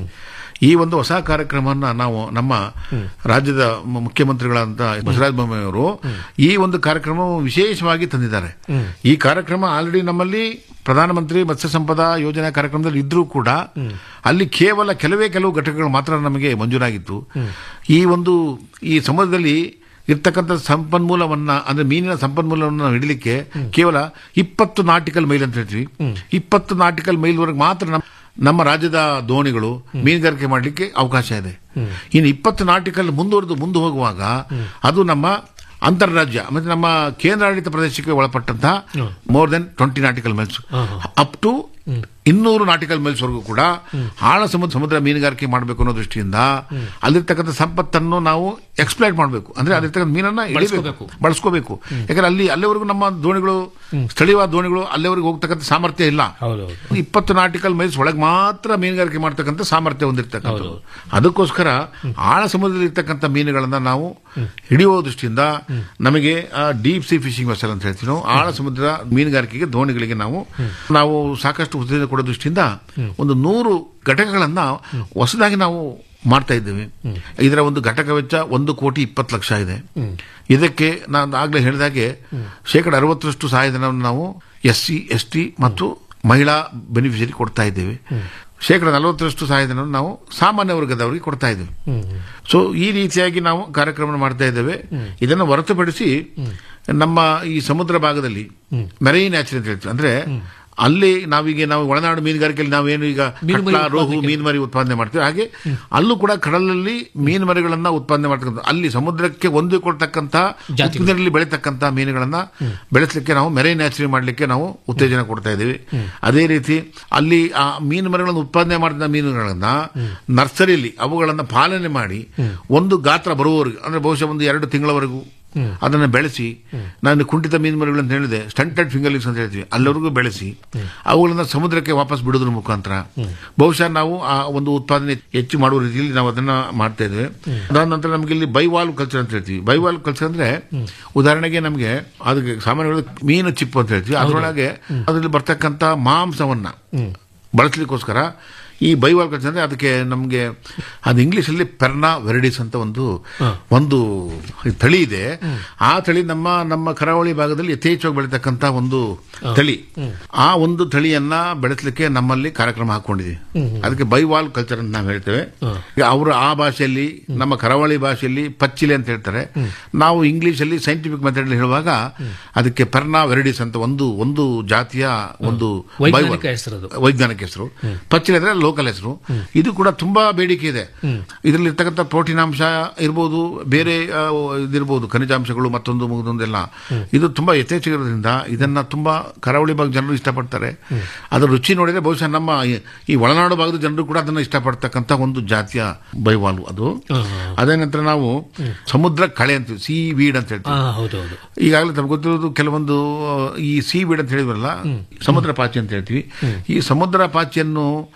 ಈ ಒಂದು ಹೊಸ ಕಾರ್ಯಕ್ರಮವನ್ನ ನಾವು ನಮ್ಮ ರಾಜ್ಯದ ಮ- ಮುಖ್ಯಮಂತ್ರಿಗಳಾದಂತ ಬಸವರಾಜ ಬೊಮ್ಮಾಯಿ ಅವರು ಈ ಒಂದು ಕಾರ್ಯಕ್ರಮ ವಿಶೇಷವಾಗಿ ತಂದಿದ್ದಾರೆ ಈ ಕಾರ್ಯಕ್ರಮ ಆಲ್ರೆಡಿ ನಮ್ಮಲ್ಲಿ ಪ್ರಧಾನಮಂತ್ರಿ ಮತ್ಸ್ಯ ಸಂಪದ ಯೋಜನಾ ಕಾರ್ಯಕ್ರಮದಲ್ಲಿ ಇದ್ರೂ ಕೂಡ ಅಲ್ಲಿ ಕೇವಲ ಕೆಲವೇ ಕೆಲವು ಘಟಕಗಳು ಮಾತ್ರ ನಮಗೆ ಮಂಜೂರಾಗಿತ್ತು ಈ ಒಂದು ಈ ಸಮುದ್ರದಲ್ಲಿ ಇರ್ತಕ್ಕಂಥ ಸಂಪನ್ಮೂಲವನ್ನ ಅಂದ್ರೆ ಮೀನಿನ ಸಂಪನ್ಮೂಲವನ್ನು ನಾವು ಹಿಡಲಿಕ್ಕೆ ಕೇವಲ ಇಪ್ಪತ್ತು ನಾಟಿಕಲ್ ಮೈಲ್ ಅಂತ ಹೇಳ್ತೀವಿ ಇಪ್ಪತ್ತು ನಾಟಿಕಲ್ ಮೈಲ್ವರೆಗೆ ಮಾತ್ರ ನಮ್ಮ ನಮ್ಮ ರಾಜ್ಯದ ದೋಣಿಗಳು ಮೀನುಗಾರಿಕೆ ಮಾಡಲಿಕ್ಕೆ ಅವಕಾಶ ಇದೆ ಇನ್ನು ಇಪ್ಪತ್ತು ನಾಟಿಕಲ್ ಮುಂದುವರೆದು ಮುಂದೆ ಹೋಗುವಾಗ ಅದು ನಮ್ಮ ಅಂತಾರಾಜ್ಯ ಮತ್ತೆ ನಮ್ಮ ಕೇಂದ್ರಾಡಳಿತ ಪ್ರದೇಶಕ್ಕೆ ಒಳಪಟ್ಟಂತಹ more than twenty nautical miles up to ಇನ್ನೂರು ನಾಟಿಕಲ್ ಮೈಲ್ಸ್ ವರೆಗೂ ಕೂಡ ಆಳ ಸಮುದ್ರ ಸಮುದ್ರ ಮೀನುಗಾರಿಕೆ ಮಾಡಬೇಕು ಅನ್ನೋ ದೃಷ್ಟಿಯಿಂದ ಅಲ್ಲಿರ್ತಕ್ಕಂಥ ಸಂಪತ್ತನ್ನು ನಾವು ಎಕ್ಸ್ಪ್ಲೈಟ್ ಮಾಡಬೇಕು ಅಂದ್ರೆ ಅಲ್ಲಿರ್ತಕ್ಕಂಥ ಮೀನನ್ನ ಬಳಸ್ಕೋಬೇಕು. ಇಳಿಬೇಕು ಬಳಸ್ಕೋಬೇಕು ಯಾಕಂದ್ರೆ ಅಲ್ಲಿ ಅಲ್ಲಿವರೆಗೂ ನಮ್ಮ ದೋಣಿಗಳು ಸ್ಥಳೀಯವಾದ ದೋಣಿಗಳು ಅಲ್ಲಿವರೆಗೂ ಹೋಗ್ತಕ್ಕಂಥ ಸಾಮರ್ಥ್ಯ ಇಲ್ಲ ಇಪ್ಪತ್ತು ನಾಟಿಕಲ್ ಮೈಲ್ಸ್ ಒಳಗೆ ಮಾತ್ರ ಮೀನುಗಾರಿಕೆ ಮಾಡ್ತಕ್ಕಂಥ ಸಾಮರ್ಥ್ಯ ಹೊಂದಿರತಕ್ಕಂಥದ್ದು ಅದಕ್ಕೋಸ್ಕರ ಆಳ ಸಮುದ್ರದಲ್ಲಿ ಇರ್ತಕ್ಕಂಥ ಮೀನುಗಳನ್ನ ನಾವು ಹಿಡಿಯುವ ದೃಷ್ಟಿಯಿಂದ ನಮಗೆ ಡೀಪ್ ಸಿ ಫಿಶಿಂಗ್ ವೆಸಲ್ ಅಂತ ಹೇಳ್ತೀವಿ ನಾವು ಆಳ ಸಮುದ್ರ ಮೀನುಗಾರಿಕೆಗೆ ದೋಣಿಗಳಿಗೆ ನಾವು ನಾವು ಸಾಕಷ್ಟು ಉತ್ತೇಜನ ಕೊಡೋ ದೃಷ್ಟಿಯಿಂದ ಒಂದು ನೂರು ಘಟಕಗಳನ್ನ ಹೊಸದಾಗಿ ನಾವು ಮಾಡ್ತಾ ಇದ್ದೇವೆ ಇದರ ಒಂದು ಘಟಕ ವೆಚ್ಚ ಒಂದು ಕೋಟಿ ಇಪ್ಪತ್ತು ಲಕ್ಷ ಇದೆ ಇದಕ್ಕೆ ನಾನು ಆಗ್ಲೇ ಹೇಳಿದಾಗೆ ಶೇಕಡ ಅರವತ್ತರಷ್ಟು ಸಹಾಯಧನವನ್ನು ನಾವು ಎಸ್ ಸಿ ಎಸ್ ಟಿ ಮತ್ತು ಮಹಿಳಾ ಬೆನಿಫಿಷರಿ ಕೊಡ್ತಾ ಇದ್ದೇವೆ ಶೇಕಡ ನಲವತ್ತರಷ್ಟು ಸಹಾಯಧನವನ್ನು ನಾವು ಸಾಮಾನ್ಯ ವರ್ಗದವರಿಗೆ ಕೊಡ್ತಾ ಇದ್ದೇವೆ ಸೊ ಈ ರೀತಿಯಾಗಿ ನಾವು ಕಾರ್ಯಕ್ರಮ ಮಾಡ್ತಾ ಇದ್ದೇವೆ ಇದನ್ನು ಹೊರತುಪಡಿಸಿ ನಮ್ಮ ಈ ಸಮುದ್ರ ಭಾಗದಲ್ಲಿ ಮೆರೈನ್ ನ್ಯಾಚುರಲ್ ಅಂತ ಹೇಳ್ತೀವಿ ಅಂದ್ರೆ ಅಲ್ಲಿ ನಾವೀಗ ನಾವು ಒಳನಾಡು ಮೀನುಗಾರಿಕೆಯಲ್ಲಿ ನಾವೇನು ಈಗ ಮೀನು ಮರಿ ಕಟ್ಲ, ರೋಹು ಉತ್ಪಾದನೆ ಮೀನು ಮರಿ ಉತ್ಪಾದನೆ ಮಾಡ್ತೀವಿ ಹಾಗೆ ಅಲ್ಲೂ ಕೂಡ ಕಡಲಲ್ಲಿ ಮೀನು ಮರಿಗಳನ್ನ ಉತ್ಪಾದನೆ ಮಾಡ್ತಕ್ಕಂಥ ಅಲ್ಲಿ ಸಮುದ್ರಕ್ಕೆ ಹೊಂದಿಕೊಳ್ತಕ್ಕಂಥ ಉಪ್ಪಿನಲ್ಲಿ ಬೆಳೀತಕ್ಕಂಥ ಮೀನುಗಳನ್ನ ಬೆಳೆಸಲಿಕ್ಕೆ ನಾವು ಮೆರೈನ್ ನ್ಯಾಚುರಿ ಮಾಡಲಿಕ್ಕೆ ನಾವು ಉತ್ತೇಜನ ಕೊಡ್ತಾ ಇದ್ದೀವಿ ಅದೇ ರೀತಿ ಅಲ್ಲಿ ಆ ಮೀನು ಮರಿಗಳನ್ನು ಉತ್ಪಾದನೆ ಮಾಡಿದ ಮೀನುಗಳನ್ನ ನರ್ಸರಿಯಲ್ಲಿ ಅವುಗಳನ್ನ ಪಾಲನೆ ಮಾಡಿ ಒಂದು ಗಾತ್ರ ಬರುವವರೆಗೂ ಅಂದ್ರೆ ಬಹುಶಃ ಒಂದು ಎರಡು ತಿಂಗಳವರೆಗೂ ಅದನ್ನು ಬೆಳೆಸಿ ನಾನು ಕುಂಠಿತ ಮೀನು ಮರಿಗಳು ಅಂತ ಹೇಳಿದೆ ಸ್ಟಂಟೆಡ್ ಫಿಂಗರ್ಲಿಂಗ್ಸ್ ಅಂತ ಹೇಳ್ತೀವಿ ಅಲ್ಲಿವರೆಗೂ ಬೆಳೆಸಿ ಅವುಗಳನ್ನ ಸಮುದ್ರಕ್ಕೆ ವಾಪಸ್ ಬಿಡೋದ್ರ ಮುಖಾಂತರ ಬಹುಶಃ ನಾವು ಆ ಒಂದು ಉತ್ಪಾದನೆ ಹೆಚ್ಚು ಮಾಡುವ ರೀತಿಯಲ್ಲಿ ನಾವು ಅದನ್ನ ಮಾಡ್ತಾ ಇದ್ದೇವೆ ಅದಾದ ನಂತರ ನಮಗೆ ಇಲ್ಲಿ ಬೈವಾಲ್ ಕಲ್ಚರ್ ಅಂತ ಹೇಳ್ತೀವಿ ಬೈವಾಲ್ ಕಲ್ಚರ್ ಅಂದ್ರೆ ಉದಾಹರಣೆಗೆ ನಮಗೆ ಅದಕ್ಕೆ ಸಾಮಾನ್ಯವಾಗಿ ಮೀನು ಚಿಪ್ಪು ಅಂತ ಹೇಳ್ತೀವಿ ಅದರೊಳಗೆ ಅದರಲ್ಲಿ ಬರ್ತಕ್ಕಂಥ ಮಾಂಸವನ್ನ ಬಳಸಲಿಕ್ಕೋಸ್ಕರ ಈ ಬೈವಾಲ್ ಕಲ್ಚರ್ ಅಂದ್ರೆ ಅದಕ್ಕೆ ನಮಗೆ ಅದು ಇಂಗ್ಲಿಷಲ್ಲಿ ಪೆರ್ನಾ ವೆರಡಿಸ್ ಅಂತ ಒಂದು ಒಂದು ತಳಿ ಇದೆ ಆ ತಳಿ ನಮ್ಮ ನಮ್ಮ ಕರಾವಳಿ ಭಾಗದಲ್ಲಿ ಯಥೇಚ್ಛವಾಗಿ ಬೆಳೀತಕ್ಕಂಥ ಒಂದು ತಳಿ ಆ ಒಂದು ತಳಿಯನ್ನ ಬೆಳೆಸಲಿಕ್ಕೆ ನಮ್ಮಲ್ಲಿ ಕಾರ್ಯಕ್ರಮ ಹಾಕೊಂಡಿದೆ ಅದಕ್ಕೆ ಬೈವಾಲ್ ಕಲ್ಚರ್ ಅಂತ ನಾವು ಹೇಳ್ತೇವೆ ಈಗ ಅವರು ಆ ಭಾಷೆಯಲ್ಲಿ ನಮ್ಮ ಕರಾವಳಿ ಭಾಷೆಯಲ್ಲಿ ಪಚ್ಚಿಲೆ ಅಂತ ಹೇಳ್ತಾರೆ ನಾವು ಇಂಗ್ಲಿಷ್ ಅಲ್ಲಿ ಸೈಂಟಿಫಿಕ್ ಮೆಥಡ್ ಹೇಳುವಾಗ ಅದಕ್ಕೆ ಪೆರ್ನಾ ವೆರಡಿಸ್ ಅಂತ ಒಂದು ಒಂದು ಜಾತಿಯ ಒಂದು ವೈಜ್ಞಾನಿಕ ಬೈವಾಲ್. ಹೆಸರದು. ವೈಜ್ಞಾನಿಕ ಹೆಸರು ಪಚ್ಚಿಲೆ ಅಂದ್ರೆ ಲೋಕಲ್ ಹೆಸರು ಇದು ಕೂಡ ತುಂಬಾ ಬೇಡಿಕೆ ಇದೆ ಇದರಲ್ಲಿ ಇರ್ತಕ್ಕಂಥ ಪ್ರೋಟೀನ್ ಅಂಶ ಇರ್ಬೋದು ಬೇರೆ ಆ, ಇದಿರ್ಬೋದು ಖನಿಜಾಂಶಗಳು ಮತ್ತೊಂದು ಮುಗಿದೊಂದೆಲ್ಲ ಇದು ತುಂಬಾ ಯಥೇಚ್ಛಿರೋದ್ರಿಂದ ಇದನ್ನ ತುಂಬಾ ಕರಾವಳಿ ಭಾಗ ಜನರು ಇಷ್ಟಪಡ್ತಾರೆ ಅದರ ರುಚಿ ನೋಡಿದ್ರೆ ಬಹುಶಃ ನಮ್ಮ ಈ- ಈ ಒಳನಾಡು ಭಾಗದ ಜನರು ಕೂಡ ಅದನ್ನ ಇಷ್ಟಪಡ್ತಕ್ಕಂಥ ಒಂದು ಜಾತಿಯ ಬೈವಾಲು ಅದು ಅದೇ ನಂತರ ನಾವು ಸಮುದ್ರ ಕಳೆ ಅಂತೀವಿ ಸಿ ವೀಡ್ ಅಂತ ಹೇಳ್ತೀವಿ ಹಾ ಹೌದೌದು ಈಗಾಗಲೇ ತಮ್ಗೆ ಗೊತ್ತಿರೋದು ಕೆಲವೊಂದು ಈ ಸಿ ವೀಡ್ ಅಂತ ಹೇಳಿದ್ರಲ್ಲ ಸಮುದ್ರ ಪಾಚಿ ಅಂತ ಹೇಳ್ತೀವಿ ಈ ಸಮುದ್ರ ಪಾಚಿಯನ್ನು ಬೆಳೆಸೋದ್ರ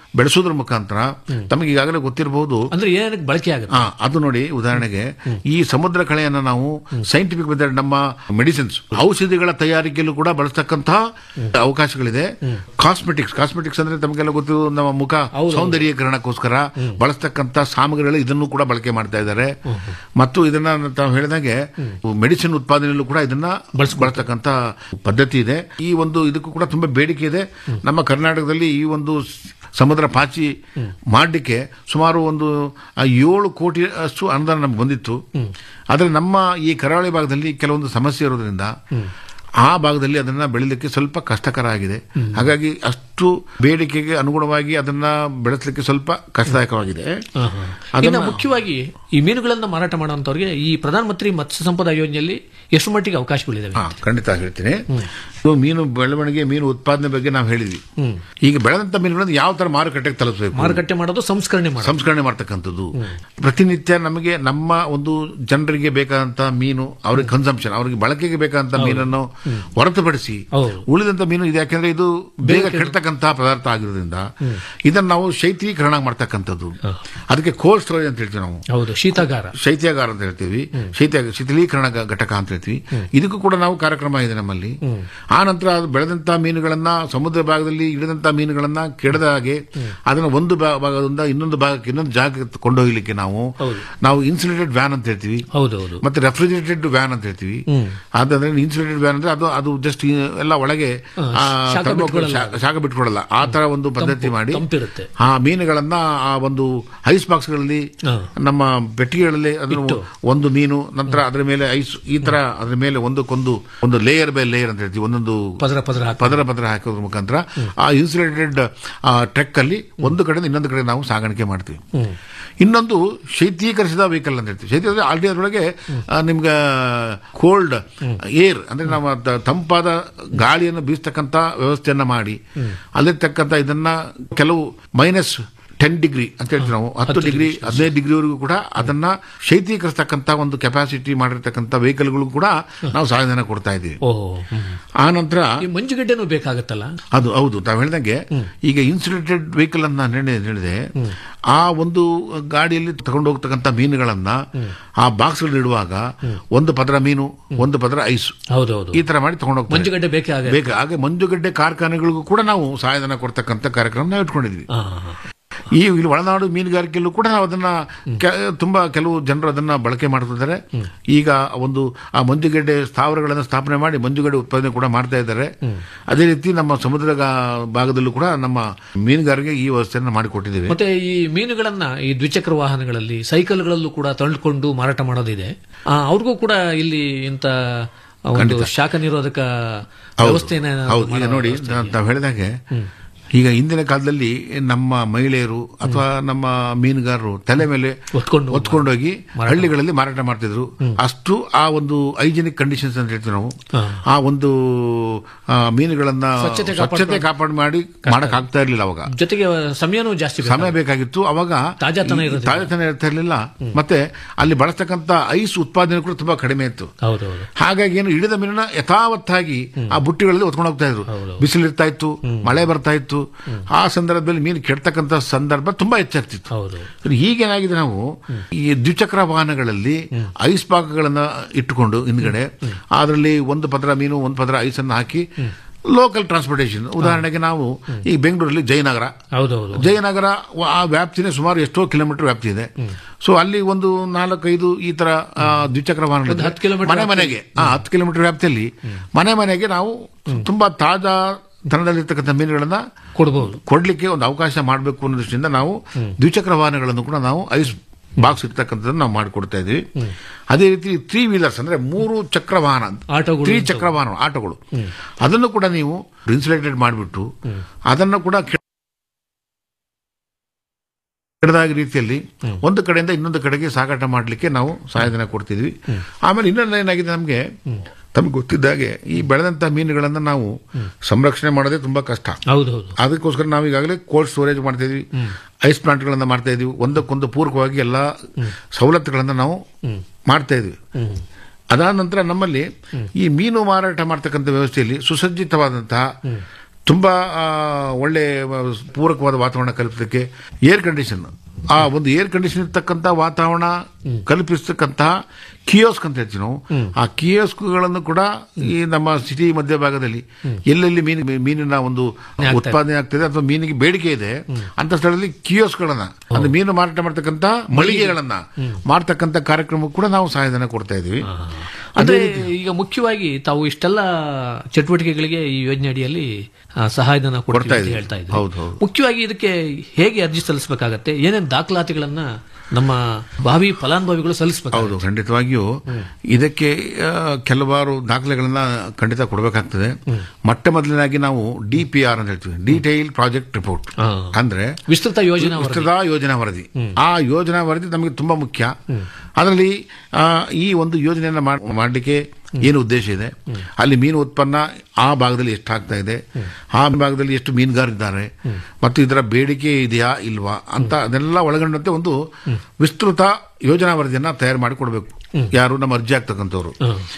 ಬಳಸೋದ್ರ ಮುಖಾಂತರ ತಮಗೆ ಈಗಾಗಲೇ ಗೊತ್ತಿರಬಹುದು ಅಂದ್ರೆ ಏನಕ್ಕೆ ಬಳಕೆ ಆಗುತ್ತೆ ಆ, ಅದು ನೋಡಿ ಉದಾಹರಣೆಗೆ ಈ ಸಮುದ್ರ ಕಳೆಯನ್ನ ನಾವು ಸೈಂಟಿಫಿಕ್ ಮೆಥಡ್ ನಮ್ಮ ಮೆಡಿಸಿನ್ಸ್ ಔಷಧಿಗಳ ತಯಾರಿಕೆಯಲ್ಲೂ ಕೂಡ ಬಳಸ್ತಕ್ಕಂತಹ ಅವಕಾಶಗಳಿದೆ ಕಾಸ್ಮೆಟಿಕ್ಸ್ ಕಾಸ್ಮೆಟಿಕ್ಸ್ ಅಂದ್ರೆ ತಮಗೆಲ್ಲ ಗೊತ್ತು ನಮ್ಮ ಮುಖ ಸೌಂದರ್ಯೀಕರಣಕ್ಕೋಸ್ಕರ ಬಳಸ್ತಕ್ಕಂತ ಸಾಮಗ್ರಿಗಳು ಇದನ್ನು ಕೂಡ ಬಳಕೆ ಮಾಡ್ತಾ ಇದ್ದಾರೆ ಮತ್ತು ಇದನ್ನ ತಾವು ಹೇಳಿದಾಗೆ ಮೆಡಿಸಿನ್ ಉತ್ಪಾದನೆಯಲ್ಲೂ ಕೂಡ ಇದನ್ನ ಬಳಸ್ತಕ್ಕಂತ ಪದ್ಧತಿ ಇದೆ ಈ ಒಂದು ಇದಕ್ಕೂ ಕೂಡ ತುಂಬಾ ಬೇಡಿಕೆ ಇದೆ ನಮ್ಮ ಕರ್ನಾಟಕದಲ್ಲಿ ಈ ಒಂದು ಸ್- ಸಮುದ್ರ ಪಾಚಿ ಮಾಡಲಿಕ್ಕೆ ಸುಮಾರು ಒಂದು ಆ, ಏಳು ಕೋಟಿ ಅಷ್ಟು ಅನುದಾನ ನಮ್ಗೆ ಬಂದಿತ್ತು ಆದರೆ ನಮ್ಮ ಈ ಕರಾವಳಿ ಭಾಗದಲ್ಲಿ ಕೆಲವೊಂದು ಸಮಸ್ಯೆ ಇರೋದ್ರಿಂದ ಆ ಭಾಗದಲ್ಲಿ ಅದನ್ನ ಬೆಳಿಲಿಕ್ಕೆ ಸ್ವಲ್ಪ ಕಷ್ಟಕರ ಆಗಿದೆ ಹಾಗಾಗಿ ಅಷ್ಟು ಬೇಡಿಕೆಗೆ ಅನುಗುಣವಾಗಿ ಅದನ್ನ ಬೆಳೆಸಲಿಕ್ಕೆ ಸ್ವಲ್ಪ ಕಷ್ಟದಾಯಕವಾಗಿದೆ ಇನ್ನು ಅದನ್ನ ಮುಖ್ಯವಾಗಿ ಈ ಮೀನುಗಳನ್ನ ಮಾರಾಟ ಮಾಡುವಂತವ್ರಿಗೆ ಈ ಪ್ರಧಾನಮಂತ್ರಿ ಮತ್ಸ್ಯ ಸಂಪದ ಯೋಜನೆಯಲ್ಲಿ ಎಷ್ಟು ಮಟ್ಟಿಗೆ ಅವಕಾಶಗಳಿದಾವೆ ಹಾ, ಖಂಡಿತ ಹೇಳ್ತೀನಿ ಇದು ಮೀನು ಬೆಳವಣಿಗೆ ಮೀನು ಉತ್ಪಾದನೆ ಬಗ್ಗೆ ನಾವು ಹೇಳಿದ್ವಿ ಈಗ ಬೆಳೆದಂತ ಮೀನುಗಳನ್ನು ಯಾವ ತರ ಮಾರುಕಟ್ಟೆಗೆ ತಲುಪಬೇಕು ಮಾರುಕಟ್ಟೆ ಮಾಡೋದು ಸಂಸ್ಕರಣೆ ಮಾಡೋದು ಸಂಸ್ಕರಣೆ ಮಾಡ್ತಕ್ಕಂಥದ್ದು ಪ್ರತಿನಿತ್ಯ ನಮಗೆ ನಮ್ಮ ಒಂದು ಜನರಿಗೆ ಬೇಕಾದಂತ ಮೀನು ಅವ್ರಿಗೆ ಕನ್ಸಂಪ್ಷನ್ ಅವ್ರಿಗೆ ಬಳಕೆಗೆ ಬೇಕಾದಂತ ಮೀನನ್ನು ಹೊರತುಪಡಿಸಿ ಉಳಿದಂತ ಮೀನು ಇದು ಯಾಕೆಂದ್ರೆ ಇದು ಬೇಗ ಕೆಡ್ತಕ್ಕಂತಹ ಪದಾರ್ಥ ಆಗಿರೋದ್ರಿಂದ ಇದನ್ನ ನಾವು ಶೈತ್ಯೀಕರಣ ಮಾಡ್ತಕ್ಕಂಥದ್ದು ಅದಕ್ಕೆ ಕೋಲ್ಡ್ ಸ್ಟೋರೇಜ್ ಅಂತ ಹೇಳ್ತೀವಿ ನಾವು ಹೌದು ಶೀತಾಗಾರ ಶೈತ್ಯಾಗಾರ ಅಂತ ಹೇಳ್ತೀವಿ ಶೈತ್ಯ ಶೀತಲೀಕರಣ ಗ- ಘಟಕ ಅಂತ ಹೇಳ್ತೀವಿ ಇದಕ್ಕೂ ಕೂಡ ನಾವು ಕಾರ್ಯಕ್ರಮ ಇದೆ ನಮ್ಮಲ್ಲಿ ಆ ನಂತರ ಅದು ಬೆಳೆದಂತ ಮೀನುಗಳನ್ನ ಸಮುದ್ರ ಭಾಗದಲ್ಲಿ ಇಳಿದಂತ ಮೀನುಗಳನ್ನ ಕೆಡದ ಹಾಗೆ ಅದನ್ನ ಒಂದು ಭಾ- ಭಾಗದಿಂದ ಇನ್ನೊಂದು ಭಾಗಕ್ಕೆ ಇನ್ನೊಂದು ಜಾಗಕ್ಕೆ ಕೊಂಡೊಯ್ಯಲಿಕ್ಕೆ ನಾವು ನಾವು ಇನ್ಸುಲೇಟೆಡ್ ವ್ಯಾನ್ ಅಂತ ಹೇಳ್ತೀವಿ ಹೌದೌದು ಮತ್ತೆ ರೆಫ್ರಿಜರೇಟೆಡ್ ವ್ಯಾನ್ ಅಂತ ಹೇಳ್ತೀವಿ ಅದಂದ್ರೆ ಇನ್ಸುಲೇಟೆಡ್ ವ್ಯಾನ್ ಅಂದ್ರೆ ಅದು ಅದು ಜಸ್ಟ್ ಎಲ್ಲ ಒಳಗೆ ಆ, ಶಾಖ thermocol ಬಿಟ್ಕೊಳ್ಳಲ್ಲ. ಶಾ- ಶಾಖ ಬಿಟ್ಕೊಳ್ಳಲ್ಲ ಆ ತರ ಒಂದು ಪದ್ಧತಿ ಮಾಡಿ ತಂಪಿರುತ್ತೆ ಆ ಮೀನುಗಳನ್ನ ಆ ಒಂದು ಐಸ್ ಬಾಕ್ಸ್ ಗಳಲ್ಲಿ ನಮ್ಮ ಪೆಟ್ಟಿಗೆಗಳಲ್ಲಿ ಅದನ್ನು ಒಂದು ಮೀನು ನಂತರ ಅದರ ಮೇಲೆ ಐಸ್ ಈ ತರ ಅದರ ಮೇಲೆ ಒಂದಕ್ಕೊಂದು ಒಂದು ಲೇಯರ್ ಬೈ ಲೇಯರ್ ಅಂತ ಹೇಳ್ತೀವಿ ಒಂದೊಂದು ಪದರ ಪದರ ಹಾಕಿ ಪದರ ಪದರ ಹಾಕೋದ್ರ ಮುಖಾಂತರ ಆ ಇನ್ಸುಲೇಟೆಡ್ ಟ್ರೆಕ್ ಅಲ್ಲಿ ಒಂದು ಕಡೆ ಇನ್ನೊಂದು ಕಡೆ ನಾವು ಸಾಗಾಣಿಕೆ ಮಾಡ್ತೀವಿ ಇನ್ನೊಂದು ಶೈತ್ಯೀಕರಿಸಿದ ವೆಹಿಕಲ್ ಅಂತ ಹೇಳ್ತೀವಿ ಶೈತ್ಯ ಆಲ್ರೆಡಿ ಅದರೊಳಗೆ ಆ, ನಿಮ್ಗೆ ಕೋಲ್ಡ್ ಏರ್ ಅಂದ್ರೆ ನಮ್ಮ ತ- ತಂಪಾದ ಗಾಳಿಯನ್ನು ಬೀಸ್ತಕ್ಕಂತ ವ್ಯವಸ್ಥೆಯನ್ನ ಮಾಡಿ ಅಲ್ಲಿರ್ತಕ್ಕಂಥ ಇದನ್ನ ಕೆಲವು ಮೈನಸ್ ಟೆನ್ ಡಿಗ್ರಿ ಅಂತ ಹೇಳ್ತೀವಿ ನಾವು ಹತ್ತು ಡಿಗ್ರಿ ಹದಿನೈದು ಡಿಗ್ರಿವರೆಗೂ ಕೂಡ ಅದನ್ನ ಶೈತ್ಯೀಕರಿಸ್ತಕ್ಕಂಥ ಒಂದು ಕೆಪಾಸಿಟಿ ಮಾಡಿರ್ತಕ್ಕಂಥ ವೆಹಿಕಲ್ಗಳು ಕೂಡ ನಾವು ಸಹಾಯಧನ ಕೊಡ್ತಾ ಇದ್ದೀವಿ ಓಹೋ ಆ ನಂತರ ಈ ಮಂಜುಗಡ್ಡೆನೂ ಬೇಕಾಗತ್ತಲ್ಲ ಅದು ಹೌದು ತಾವು ಹೇಳಿದಂಗೆ ಈಗ ಇನ್ಸುಲೇಟೆಡ್ ವೆಹಿಕಲ್ ಅಂತ ನಾನು ಹೇಳಿ- ಹೇಳಿದೆ ಆ ಒಂದು ಗಾಡಿಯಲ್ಲಿ ತಗೊಂಡು ಹೋಗ್ತಕ್ಕಂಥ ಮೀನುಗಳನ್ನ ಆ ಬಾಕ್ಸ್ ಇಡುವಾಗ ಒಂದು ಪದರ ಮೀನು ಒಂದು ಪದರ ಐಸ್ ಹೌದೌದು ಈ ತರ ಮಾಡಿ ತಗೊಂಡು ಹೋಗ್ತಾರೆ ಮಂಜುಗಡ್ಡೆ ಬೇಕೇ ಆಗ ಬೇಕು ಹಾಗೆ ಮಂಜುಗಡ್ಡೆ ಕಾರ್ಖಾನೆಗಳಿಗೂ ಕೂಡ ನಾವು ಸಹಾಯಧನ ಕೊಡ್ತಕ್ಕಂಥ ಕಾರ್ಯಕ್ರಮ ನಾವು ಇಟ್ಕೊಂಡಿದ್ವಿ ಈ ಇಲ್ಲಿ ಒಳನಾಡು ಮೀನುಗಾರಿಕೆಯಲ್ಲೂ ಕೂಡ ನಾವು ಅದನ್ನ ಕೆ- ತುಂಬಾ ಕೆಲವು ಜನರು ಅದನ್ನ ಬಳಕೆ ಮಾಡ್ತಿದ್ದಾರೆ ಈಗ ಒಂದು ಆ ಮಂಜುಗಡ್ಡೆ ಸ್ಥಾವರಗಳನ್ನು ಸ್ಥಾಪನೆ ಮಾಡಿ ಮಂಜುಗಡ್ಡೆ ಉತ್ಪಾದನೆ ಕೂಡ ಮಾಡ್ತಾ ಇದ್ದಾರೆ ಅದೇ ರೀತಿ ನಮ್ಮ ಸಮುದ್ರ ಗಾ- ಭಾಗದಲ್ಲೂ ಕೂಡ ನಮ್ಮ ಮೀನುಗಾರಿಕೆ ಈ ವ್ಯವಸ್ಥೆಯನ್ನು ಮಾಡಿಕೊಟ್ಟಿದ್ದೇವೆ ಮತ್ತೆ ಈ ಮೀನುಗಳನ್ನ ಈ ದ್ವಿಚಕ್ರ ವಾಹನಗಳಲ್ಲಿ ಸೈಕಲ್ಗಳಲ್ಲೂ ಕೂಡ ತಳ್ಕೊಂಡು ಮಾರಾಟ ಮಾಡೋದಿದೆ ಆ, ಅವ್ರಿಗೂ ಕೂಡ ಇಲ್ಲಿ ಇಂತ ಒಂದು ಖಂಡಿತ. ಶಾಖ ನಿರೋಧಕ ಹೌದು. ವ್ಯವಸ್ಥೆನ ಹೌದು ಈಗ ನೋಡಿ ತಾವು ಹೇಳಿದಾಗೆ ಈಗ ಹಿಂದಿನ ಕಾಲದಲ್ಲಿ ನಮ್ಮ ಮಹಿಳೆಯರು ಅಥವಾ ನಮ್ಮ ಮೀನುಗಾರರು ತಲೆ ಮೇಲೆ ಹೊತ್ಕೊಂಡೋಗಿ ಹಳ್ಳಿಗಳಲ್ಲಿ ಮಾರಾಟ ಮಾಡ್ತಿದ್ರು ಅಷ್ಟು ಆ ಒಂದು ಹೈಜಿನಿಕ್ ಕಂಡೀಷನ್ಸ್ ಅಂತ ಹೇಳ್ತೀವಿ ನಾವು ಆ ಒಂದು ಆ, ಮೀನುಗಳನ್ನ ಸ್ವಚ್ಛತೆ ಕಾಪಾಡ್ಕೊಂಡು- ಸ್ವಚ್ಛತೆ ಕಾಪಾಡು ಮಾಡಿ ಮಾಡಕ್ ಆಗ್ತಾ ಇರ್ಲಿಲ್ಲ ಅವಾಗ ಜೊತೆಗೆ ಸಮಯನೂ ಜಾಸ್ತಿ ಸಮಯ ಬೇಕಾಗಿತ್ತು ಅವಾಗ ತಾಜಾತನ ಈ- ಇರೋದಿಲ್ಲ. ತಾಜಾತನ ಇರ್ತಾ ಇರಲಿಲ್ಲ ಮತ್ತೆ ಅಲ್ಲಿ ಬಳಸ್ತಕ್ಕಂತ ಐಸ್ ಉತ್ಪಾದನೆ ಕೂಡ ತುಂಬಾ ಕಡಿಮೆ ಇತ್ತು ಹೌದೌದು ಹಾಗಾಗಿ ಏನು ಹಿಡಿದ ಮೀನನ್ನ ಯಥಾವತ್ತಾಗಿ ಆ ಬುಟ್ಟಿಗಳಲ್ಲಿ ಹೊತ್ಕೊಂಡು ಹೋಗ್ತಾ ಇದ್ರು ಬಿಸಿಲು ಇರ್ತಾ ಇತ್ತು ಮಳೆ ಬರ್ತಾ ಇತ್ತು ಆ ಸಂದರ್ಭದಲ್ಲಿ ಮೀನು ಕೆಡ್ತಕ್ಕಂತ ಸಂದರ್ಭ ತುಂಬಾ ಹೆಚ್ಚಾಗ್ತಿತ್ತು ಹೌದು ಈಗೇನಾಗಿದೆ ನಾವು ಈ ದ್ವಿಚಕ್ರ ವಾಹನಗಳಲ್ಲಿ ಐಸ್ ಪಾಕಗಳನ್ನ ಇಟ್ಟುಕೊಂಡು ಹಿಂದ್ಗಡೆ ಅದರಲ್ಲಿ ಒಂದು ಪದರ ಮೀನು ಒಂದು ಪದರ ಐಸ್ ಅನ್ನು ಹಾಕಿ ಲೋಕಲ್ ಟ್ರಾನ್ಸ್ಪೋರ್ಟೇಷನ್ ಉದಾಹರಣೆಗೆ ನಾವು ಈ ಬೆಂಗಳೂರಲ್ಲಿ ಜಯನಗರ ಹೌದೌದು ಜಯನಗರ ವ- ಆ ವ್ಯಾಪ್ತಿನೇ ಸುಮಾರು ಎಷ್ಟೋ ಕಿಲೋಮೀಟರ್ ವ್ಯಾಪ್ತಿ ಇದೆ ಸೊ ಅಲ್ಲಿ ಒಂದು ನಾಲ್ಕೈದು ಈ ತರ ಆ, ದ್ವಿಚಕ್ರ ವಾಹನ ಒಂದು ಹತ್ತು ಕಿಲೋಮೀಟರ್ ಮನೆ ಮನೆಗೆ ಆ, ಹತ್ತು ಕಿಲೋಮೀಟರ್ ವ್ಯಾಪ್ತಿಯಲ್ಲಿ ಮನೆ ಮನೆಗೆ ನಾವು ತುಂಬಾ ತಾಜಾ ತನದಲ್ಲಿರ್ತಕ್ಕಂಥ ಮೀನುಗಳನ್ನ ಕೊಡಬಹುದು ಕೊಡ್ಲಿಕ್ಕೆ ಒಂದು ಅವಕಾಶ ಮಾಡಬೇಕು ಅನ್ನೋ ದೃಷ್ಟಿಯಿಂದ ನಾವು ದ್ವಿಚಕ್ರ ವಾಹನಗಳನ್ನು ಕೂಡ ನಾವು ಐಸ್ ಬಾಕ್ಸ್ ಇರ್ತಕ್ಕಂಥದ್ದನ್ನು ನಾವು ಮಾಡಿಕೊಡ್ತಾ ಇದ್ದೀವಿ ಅದೇ ರೀತಿ ತ್ರೀ ವೀಲರ್ಸ್ ಅಂದ್ರೆ ಮೂರು ಚಕ್ರ ವಾಹನ ಆಟೋಗಳು ತ್ರೀ ಚಕ್ರ ವಾಹನ ಆಟೋಗಳು ಅದನ್ನು ಕೂಡ ನೀವು ಇನ್ಸುಲೇಟೆಡ್ ಮಾಡಿಬಿಟ್ಟು ಅದನ್ನು ಕೂಡ ಕೆ- ಕೆಡದಾದ ರೀತಿಯಲ್ಲಿ ಒಂದು ಕಡೆಯಿಂದ ಇನ್ನೊಂದು ಕಡೆಗೆ ಸಾಗಾಟ ಮಾಡಲಿಕ್ಕೆ ನಾವು ಸಹಾಯಧನ ಕೊಡ್ತಿದ್ವಿ ಆಮೇಲೆ ಇನ್ನೊಂದು ಏನಾಗಿದೆ ನಮಗೆ ತಮಗೆ ಗೊತ್ತಿದ್ದಾಗೆ ಈ ಬೆಳೆದಂತ ಮೀನುಗಳನ್ನ ನಾವು ಸಂರಕ್ಷಣೆ ಮಾಡೋದೇ ತುಂಬಾ ಕಷ್ಟ ಹೌದೌದು ಅದಕ್ಕೋಸ್ಕರ ನಾವು ಈಗಾಗಲೇ ಕೋಲ್ಡ್ ಸ್ಟೋರೇಜ್ ಮಾಡ್ತಾ ಇದೀವಿ ಐಸ್ ಪ್ಲಾಂಟ್ಗಳನ್ನ ಮಾಡ್ತಾ ಇದೀವಿ ಒಂದಕ್ಕೊಂದು ಪೂರಕವಾಗಿ ಎಲ್ಲ ಸವಲತ್ತುಗಳನ್ನ ನಾವು ಮಾಡ್ತಾ ಇದೀವಿ ಅದಾದ ನಂತರ ನಮ್ಮಲ್ಲಿ ಈ ಮೀನು ಮಾರಾಟ ಮಾಡ್ತಕ್ಕಂಥ ವ್ಯವಸ್ಥೆಯಲ್ಲಿ ಸುಸಜ್ಜಿತವಾದಂತಹ ತುಂಬಾ ಆ, ಒಳ್ಳೆ ಆ, ಪೂರಕವಾದ ವಾತಾವರಣ ಕಲ್ಪಿಸಲಿಕ್ಕೆ ಏರ್ ಕಂಡೀಷನ್ ಆ ಒಂದು ಏರ್ ಕಂಡೀಷನ್ ಇರ್ತಕ್ಕಂಥ ವಾತಾವರಣ ಕಲ್ಪಿಸ್ತಕ್ಕಂತಹ ಕಿಯೋಸ್ಕ್ ಅಂತ ಹೇಳ್ತೀವಿ ನಾವು ಆ ಕಿಯೋಸ್ಕ್ಗಳನ್ನು ಕೂಡ ಈ ನಮ್ಮ ಸಿಟಿ ಮಧ್ಯಭಾಗದಲ್ಲಿ ಎಲ್ಲೆಲ್ಲಿ ಮೀನು ಮೀನಿನ ಒಂದು ಉತ್ಪಾದನೆ ಆಗ್ತದೆ ಅಥವಾ ಮೀನಿಗೆ ಬೇಡಿಕೆ ಇದೆ ಅಂತ ಸ್ಥಳದಲ್ಲಿ ಕಿಯೋಸ್ಕ್ಗಳನ್ನ ಅಂದ್ರೆ ಮೀನು ಮಾರಾಟ ಮಾಡ್ತಕ್ಕಂಥ ಮಳಿಗೆಗಳನ್ನ ಮಾಡ್ತಕ್ಕಂಥ ಕಾರ್ಯಕ್ರಮ ಕೂಡ ನಾವು ಸಹಾಯಧನ ಕೊಡ್ತಾ ಇದೀವಿ ಅಂದ್ರೆ ಈಗ ಮುಖ್ಯವಾಗಿ ತಾವು ಇಷ್ಟೆಲ್ಲ ಚಟುವಟಿಕೆಗಳಿಗೆ ಈ ಯೋಜನೆ ಅಡಿಯಲ್ಲಿ ಆ, ಸಹಾಯಧನ ಕೊಡ್ತೀವಿ ಕೊಡ್ತಾ ಅಂತ ಇದೀವಿ. ಹೇಳ್ತಾ ಇದ್ದೀವಿ ಹೌದು, ಹೌದು. ಮುಖ್ಯವಾಗಿ ಇದಕ್ಕೆ ಹೇಗೆ ಅರ್ಜಿ ಸಲ್ಲಿಸಬೇಕಾಗತ್ತೆ ಏನೇನು ದಾಖಲಾತಿಗಳನ್ನ ನಮ್ಮ ಭಾವಿ ಫಲಾನುಭವಿಗಳು ಸಲ್ಲಿಸಬೇಕು ಹೌದು ಖಂಡಿತವಾಗಿಯೂ ಇದಕ್ಕೆ ಆ, ಕೆಲವಾರು ದಾಖಲೆಗಳನ್ನ ಖಂಡಿತ ಕೊಡಬೇಕಾಗ್ತದೆ ಮೊಟ್ಟ ಮೊದಲನಾಗಿ ನಾವು ಡಿ ಪಿ ಆರ್ ಅಂತ ಹೇಳ್ತೀವಿ ಡೀಟೈಲ್ ಪ್ರಾಜೆಕ್ಟ್ ರಿಪೋರ್ಟ್ ಅಂದ್ರೆ ವಿಸ್ತೃತ ಯೋಜನಾ ವರದಿ. ವಿಸ್ತೃತ ಯೋಜನಾ ವರದಿ ಆ ಯೋಜನಾ ವರದಿ ನಮಗೆ ತುಂಬಾ ಮುಖ್ಯ ಅದರಲ್ಲಿ ಆ, ಈ ಒಂದು ಯೋಜನೆಯನ್ನ ಮಾಡ್- ಮಾಡಲಿಕ್ಕೆ ಏನು ಉದ್ದೇಶ ಇದೆ ಅಲ್ಲಿ ಮೀನು ಉತ್ಪನ್ನ ಆ ಭಾಗದಲ್ಲಿ ಎಷ್ಟಾಗ್ತಾ ಇದೆ ಆ ಭಾಗದಲ್ಲಿ ಎಷ್ಟು ಮೀನುಗಾರಿದ್ದಾರೆ ಮತ್ತು ಇದರ ಬೇಡಿಕೆ ಇದೆಯಾ ಇಲ್ವಾ ಅಂತ ಅದೆಲ್ಲ ಒಳಗೊಂಡಂತೆ ಒಂದು ವಿಸ್ತೃತ ಯೋಜನಾ ವರದಿಯನ್ನ ತಯಾರು ಮಾಡಿ ಕೊಡಬೇಕು ಯಾರು ನಮ್ಮ ಅರ್ಜಿ ಆಗ್ತಕ್ಕಂಥವ್ರು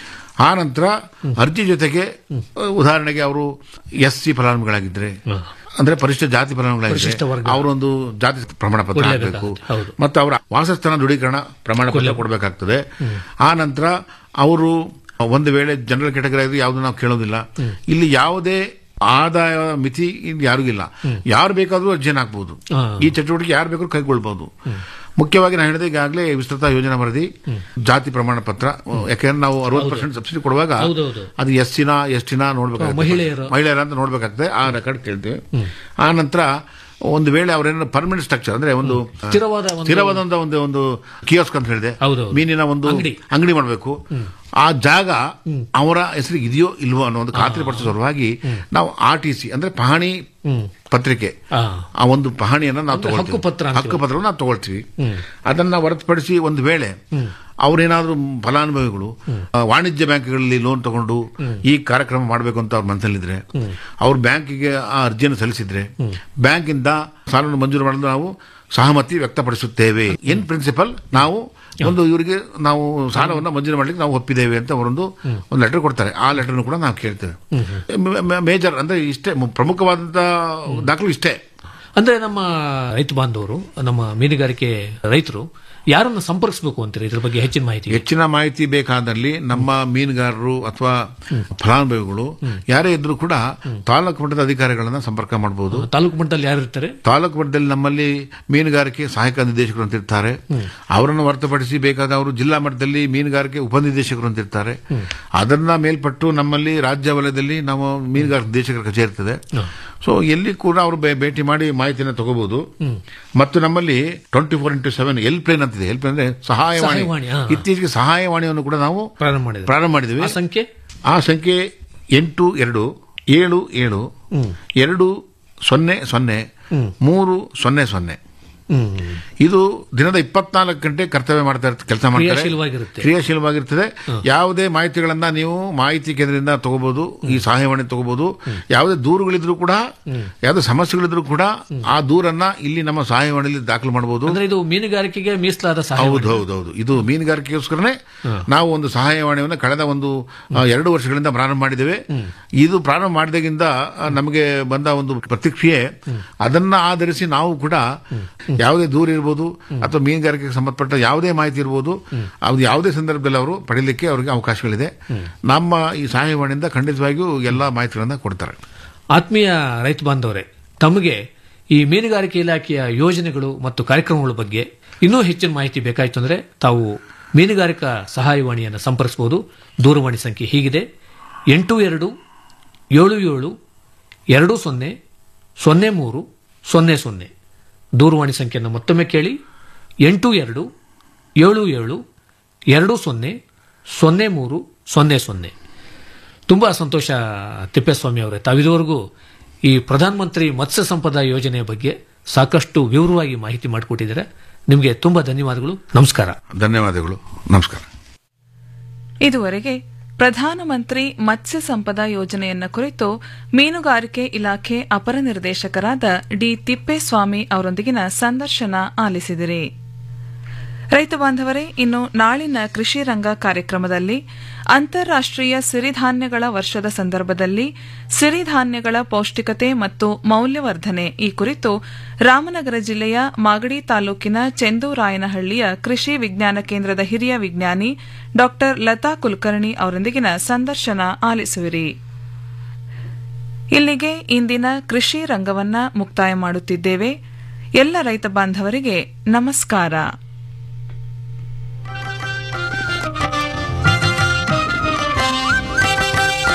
ಆ ನಂತರ ಅರ್ಜಿ ಜೊತೆಗೆ ಉದಾಹರಣೆಗೆ ಅವರು ಎಸ್ ಸಿ ಫಲಾನುಭವಿಗಳಾಗಿದ್ರೆ ಅಂದ್ರೆ ಪರಿಶಿಷ್ಟ ಜಾತಿ ಫಲಾನುಭವಿಗಳಾಗಿದ್ರೆ ಪರಿಶಿಷ್ಟ ವರ್ಗ. ಅವರೊಂದು ಜಾತಿ ಪ್ರಮಾಣ ಪತ್ರ ಹಾಕಬೇಕು ಕೊಡ್ಲೇಬೇಕಾಗುತ್ತೆ. ಹೌದು. ಮತ್ತು ಅವರ ವಾಸಸ್ಥಾನ ದೃಢೀಕರಣ ಪ್ರಮಾಣ ಪತ್ರ ಕೊಡಬೇಕಾಗ್ತದೆ ಆ ನಂತರ ಅವರು ಒಂದು ವೇಳೆ ಜನರಲ್ ಕೆಟಗರಿ ಆದ್ರೆ ಯಾವುದು ನಾವು ಕೇಳೋದಿಲ್ಲ ಇಲ್ಲಿ ಯಾವುದೇ ಆದಾಯ ಮಿತಿ ಇಲ್ಲಿ ಯಾರಿಗೂ ಇಲ್ಲ ಯಾರು ಬೇಕಾದ್ರೂ ಅರ್ಜಿಯನ್ನು ಹಾಕ್ಬಹುದು ಹಾ. ಈ ಚಟುವಟಿಕೆ ಯಾರು ಬೇಕಾದ್ರೂ ಕೈಗೊಳ್ಬಹುದು ಮುಖ್ಯವಾಗಿ ನಾನು ಹೇಳಿದೆ ಈಗಾಗಲೇ ವಿಸ್ತೃತ ಯೋಜನಾ ವರದಿ ಜಾತಿ ಪ್ರಮಾಣ ಪತ್ರ ಯಾಕೆಂದ್ರೆ ನಾವು ಅರವತ್ತು ಪರ್ಸೆಂಟ್ ಸಬ್ಸಿಡಿ ಕೊಡುವಾಗ ಹೌದೌದು. ಅದು ಎಸ್ ಸಿನ ಎಷ್ಟಿನ ನೋಡ್ಬೇಕಾಗ್ತದೆ ಮಹಿಳೆಯರು. ಮಹಿಳೆಯರ ಅಂತ ನೋಡ್ಬೇಕಾಗ್ತದೆ ಆ ರೆಕಾರ್ಡ್ ಕೇಳ್ತೀವಿ ಆ ನಂತರ ಒಂದು ವೇಳೆ ಅವರೇನೋ ಪರ್ಮನೆಂಟ್ ಸ್ಟ್ರಕ್ಚರ್ ಅಂದ್ರೆ ಒಂದು ಸ್ಥಿರವಾದ ಒಂದು- ಸ್ಥಿರವಾದ ಒಂದು ಒಂದು ಒಂದು ಕಿಯೋಸ್ಕ್ ಅಂತ ಹೇಳಿದೆ ಹೌದೌದು. ಮೀನಿನ ಒಂದು ಅಂಗಡಿ. ಅಂಗಡಿ ಮಾಡಬೇಕು ಆ ಜಾಗ ಅವರ ಹೆಸರಿಗೆ ಇದೆಯೋ ಇಲ್ವೋ ಅನ್ನೋ ಒಂದು ಖಾತ್ರಿ ಪಡಿಸೋ ಸಲುವಾಗಿ ನಾವು ಆರ್ ಟಿ ಸಿ ಅಂದ್ರೆ ಪಹಣಿ ಪತ್ರಿಕೆ ಆ. ಆ ಒಂದು ಪಹಣಿಯನ್ನ ನಾವು ಅಂದ್ರೆ ತಗೊಳ್ತೀವಿ ಹಕ್ಕುಪತ್ರ ಅಂತೀವಿ. ಹಕ್ಕುಪತ್ರವನ್ನು ನಾವು ತಗೊಳ್ತೀವಿ ಅದನ್ನ ಹೊರತುಪಡಿಸಿ ಒಂದು ವೇಳೆ ಅವರೇನಾದ್ರೂ ಫಲಾನುಭವಿಗಳು ಆ, ವಾಣಿಜ್ಯ ಬ್ಯಾಂಕ್ಗಳಲ್ಲಿ ಲೋನ್ ತಗೊಂಡು ಈ ಕಾರ್ಯಕ್ರಮ ಮಾಡಬೇಕು ಅಂತ ಅವ್ರ ಮನಸ್ಸಲ್ಲಿದ್ರೆ ಅವ್ರ ಬ್ಯಾಂಕಿಗೆ ಆ ಅರ್ಜಿಯನ್ನು ಸಲ್ಲಿಸಿದ್ರೆ ಬ್ಯಾಂಕಿಂದ ಸಾಲವನ್ನು ಮಂಜೂರು ಮಾಡಲು ನಾವು ಸಹಮತಿ ವ್ಯಕ್ತಪಡಿಸುತ್ತೇವೆ ಇನ್ ಪ್ರಿನ್ಸಿಪಲ್ ನಾವು ಒಂದು ಇವರಿಗೆ ನಾವು ಸಾಲವನ್ನು ಮಂಜೂರು ಮಾಡಲಿಕ್ಕೆ ನಾವು ಒಪ್ಪಿದ್ದೇವೆ ಅಂತ ಅವರೊಂದು ಒಂದು ಲೆಟರ್ ಕೊಡ್ತಾರೆ ಆ ಲೆಟರ್ನು ಕೂಡ ನಾವು ಕೇಳ್ತೇವೆ ಮೇಜರ್ ಅಂದ್ರೆ ಇಷ್ಟೇ ಮು- ಪ್ರಮುಖವಾದಂತ ದಾಖಲು ಇಷ್ಟೇ ಅಂದ್ರೆ ನಮ್ಮ ರೈತ ಬಾಂಧವರು ನಮ್ಮ ಮೀನುಗಾರಿಕೆ ರೈತರು ಯಾರನ್ನ ಸಂಪರ್ಕಿಸಬೇಕು ಅಂತೀರಿ ಇದ್ರ ಬಗ್ಗೆ ಹೆಚ್ಚಿನ ಮಾಹಿತಿ ಹೆಚ್ಚಿನ ಮಾಹಿತಿ ಬೇಕಾದಲ್ಲಿ ನಮ್ಮ ಮೀನುಗಾರರು ಅಥವಾ ಫಲಾನುಭವಿಗಳು ಯಾರೇ ಇದ್ರೂ ಕೂಡ ತಾಲೂಕು ಮಟ್ಟದ ಅಧಿಕಾರಿಗಳನ್ನ ಸಂಪರ್ಕ ಮಾಡಬಹುದು ತಾಲೂಕು ಮಟ್ಟದಲ್ಲಿ ಯಾರು ಇರ್ತಾರೆ ತಾಲೂಕು ಮಟ್ಟದಲ್ಲಿ ನಮ್ಮಲ್ಲಿ ಮೀನುಗಾರಿಕೆ ಸಹಾಯಕ ನಿರ್ದೇಶಕರು ಅಂತ ಇರ್ತಾರೆ ಅವರನ್ನು ಹೊರತುಪಡಿಸಿ ಬೇಕಾದ ಅವರು ಜಿಲ್ಲಾ ಮಟ್ಟದಲ್ಲಿ ಮೀನುಗಾರಿಕೆ ಉಪನಿರ್ದೇಶಕರು ಅಂತ ಇರ್ತಾರೆ ಅದನ್ನ ಮೇಲ್ಪಟ್ಟು ನಮ್ಮಲ್ಲಿ ರಾಜ್ಯ ವಲಯದಲ್ಲಿ ನಾವು ಮೀನುಗಾರಿಕೆ ನಿರ್ದೇಶಕರ ಕಚೇರಿ ಇರ್ತದೆ ಸೊ ಎಲ್ಲಿ ಕೂಡ ಅವರು ಬೇ- ಭೇಟಿ ಮಾಡಿ ಮಾಹಿತಿಯನ್ನು ತಗೋಬಹುದು ಮತ್ತು ನಮ್ಮಲ್ಲಿ twenty four into seven helpline ಅಂತಿದೆ ಎಲ್ ಪ್ಲೇನ್ ಅಂದ್ರೆ ಸಹಾಯವಾಣಿ ಸಹಾಯವಾಣಿ, ಹಾ. ಇತ್ತೀಚೆಗೆ ಸಹಾಯವಾಣಿಯನ್ನು ಕೂಡ ನಾವು ಪ್ರಾರಂಭ ಮಾಡಿದ್ರು ಪ್ರಾರಂಭ ಮಾಡಿದ್ವಿ ಆ ಸಂಖ್ಯೆ ಆ ಸಂಖ್ಯೆ ಎಂಟು ಎರಡು ಏಳು ಏಳು ಎರಡು ಸೊನ್ನೆ ಸೊನ್ನೆ ಮೂರು ಸೊನ್ನೆ ಸೊನ್ನೆ ಇದು ದಿನದ ಇಪ್ಪತ್ನಾಲ್ಕು ಗಂಟೆ ಕರ್ತವ್ಯ ಮಾಡ್ತಾ ಇರ್ತ ಕೆಲಸ ಮಾಡ್ತಾರೆ ಕ್ರಿಯಾಶೀಲವಾಗಿರುತ್ತೆ. ಕ್ರಿಯಾಶೀಲವಾಗಿರ್ತದೆ ಯಾವುದೇ ಮಾಹಿತಿಗಳನ್ನ ನೀವು ಮಾಹಿತಿ ಕೇಂದ್ರದಿಂದ ತಗೋಬಹುದು ಈ ಸಹಾಯವಾಣಿ ತಗೋಬಹುದು ಯಾವುದೇ ದೂರುಗಳಿದ್ರು ಕೂಡ ಯಾವುದೇ ಸಮಸ್ಯೆಗಳಿದ್ರು ಕೂಡ ಆ ದೂರನ್ನ ಇಲ್ಲಿ ನಮ್ಮ ಸಹಾಯವಾಣಿಯಲ್ಲಿ ದಾಖಲು ಮಾಡಬಹುದು ಅಂದ್ರೆ ಇದು ಮೀನುಗಾರಿಕೆಗೆ ಮೀಸಲಾದ ಸಹಾಯ ಹೌದು ಹೌದು ಹೌದು ಇದು ಮೀನುಗಾರಿಕೆಗೋಸ್ಕರನೇ ನಾವು ಒಂದು ಸಹಾಯವಾಣಿಯನ್ನು ಕಳೆದ ಒಂದು ಆ, ಎರಡು ವರ್ಷಗಳಿಂದ ಪ್ರಾರಂಭ ಮಾಡಿದ್ದೇವೆ ಇದು ಪ್ರಾರಂಭ ಮಾಡಿದಾಗಿಂದ ಆ, ನಮಗೆ ಬಂದ ಒಂದು ಪ್ರತಿಕ್ರಿಯೆ ಅದನ್ನ ಆಧರಿಸಿ ನಾವು ಕೂಡ ಯಾವುದೇ ದೂರ ಇರ್ಬೋದು ಅಥವಾ ಮೀನುಗಾರಿಕೆಗೆ ಸಂಬಂಧಪಟ್ಟ ಯಾವುದೇ ಮಾಹಿತಿ ಇರ್ಬೋದು ಅದು ಯಾವುದೇ ಸಂದರ್ಭದಲ್ಲಿ ಅವರು ಪಡೀಲಿಕ್ಕೆ ಅವರಿಗೆ ಅವಕಾಶಗಳಿದೆ ನಮ್ಮ ಈ ಸಹಾಯವಾಣಿಯಿಂದ ಖಂಡಿತವಾಗಿಯೂ ಎಲ್ಲ ಮಾಹಿತಿಗಳನ್ನ ಕೊಡ್ತಾರೆ ಆತ್ಮೀಯ ರೈತ ಬಾಂಧವರೇ ತಮಗೆ ಈ ಮೀನುಗಾರಿಕೆ ಇಲಾಖೆಯ ಯೋಜನೆಗಳು ಮತ್ತು ಕಾರ್ಯಕ್ರಮಗಳ ಬಗ್ಗೆ ಇನ್ನೂ ಹೆಚ್ಚಿನ ಮಾಹಿತಿ ಬೇಕಾಯಿತು ಅಂದ್ರೆ ತಾವು ಮೀನುಗಾರಿಕಾ ಸಹಾಯವಾಣಿಯನ್ನು ಸಂಪರ್ಕಿಸಬಹುದು ದೂರವಾಣಿ ಸಂಖ್ಯೆ ಹೀಗಿದೆ ಎಂಟು ಎರಡು ಏಳು ಏಳು ಎರಡು ಸೊನ್ನೆ ಸೊನ್ನೆ ಮೂರು ಸೊನ್ನೆ ಸೊನ್ನೆ ದೂರವಾಣಿ ಸಂಖ್ಯೆಯನ್ನು ಮತ್ತೊಮ್ಮೆ ಕೇಳಿ ಎಂಟು ಎರಡು ಏಳು ಏಳು ಎರಡು ಸೊನ್ನೆ ಸೊನ್ನೆ ಮೂರು ಸೊನ್ನೆ ಸೊನ್ನೆ ತುಂಬಾ ಸಂತೋಷ ತಿಪ್ಪೇಸ್ವಾಮಿ ಅವರೇ ತಾವಿದುವರೆಗೂ ಈ ಪ್ರಧಾನಮಂತ್ರಿ ಮತ್ಸ್ಯ ಸಂಪದ ಯೋಜನೆಯ ಬಗ್ಗೆ ಸಾಕಷ್ಟು ವಿವರವಾಗಿ ಮಾಹಿತಿ ಮಾಡಿಕೊಟ್ಟಿದ್ದಾರೆ ನಿಮಗೆ ತುಂಬಾ ಧನ್ಯವಾದಗಳು ನಮಸ್ಕಾರ ಧನ್ಯವಾದಗಳು ನಮಸ್ಕಾರ ಇದುವರೆಗೆ ಪ್ರಧಾನಮಂತ್ರಿ ಮತ್ಸ್ಯ ಸಂಪದ ಯೋಜನೆಯನ್ನ ಕುರಿತು ಮೀನುಗಾರಿಕೆ ಇಲಾಖೆ ಅಪರ ನಿರ್ದೇಶಕರಾದ ಡಿ ತಿಪ್ಪೇಸ್ವಾಮಿ ಅವರೊಂದಿಗಿನ ಸಂದರ್ಶನ ಆಲಿಸಿದಿರಿ ರೈತ ಬಾಂಧವರೇ ಇನ್ನು ನಾಳಿನ ಕೃಷಿ ರಂಗ ಕಾರ್ಯಕ್ರಮದಲ್ಲಿ ಅಂತಾರಾಷ್ಟೀಯ ಸಿರಿಧಾನ್ಯಗಳ ವರ್ಷದ ಸಂದರ್ಭದಲ್ಲಿ ಸಿರಿಧಾನ್ಯಗಳ ಪೌಷ್ಟಿಕತೆ ಮತ್ತು ಮೌಲ್ಯವರ್ಧನೆ ಈ ಕುರಿತು ರಾಮನಗರ ಜಿಲ್ಲೆಯ ಮಾಗಡಿ ತಾಲೂಕಿನ ಚೆಂದೂರಾಯನಹಳ್ಳಿಯ ಕೃಷಿ ವಿಜ್ಞಾನ ಕೇಂದ್ರದ ಹಿರಿಯ ವಿಜ್ಞಾನಿ ಡಾ ಲತಾ ಕುಲಕರ್ಣಿ ಅವರೊಂದಿಗಿನ ಸಂದರ್ಶನ ಆಲಿಸುವಿರಿ ಇಲ್ಲಿಗೆ ಇಂದಿನ ಕೃಷಿ ರಂಗವನ್ನ ಮುಕ್ತಾಯ ಮಾಡುತ್ತಿದ್ದೇವೆ ಎಲ್ಲ ರೈತ ಬಾಂಧವರಿಗೆ ನಮಸ್ಕಾರ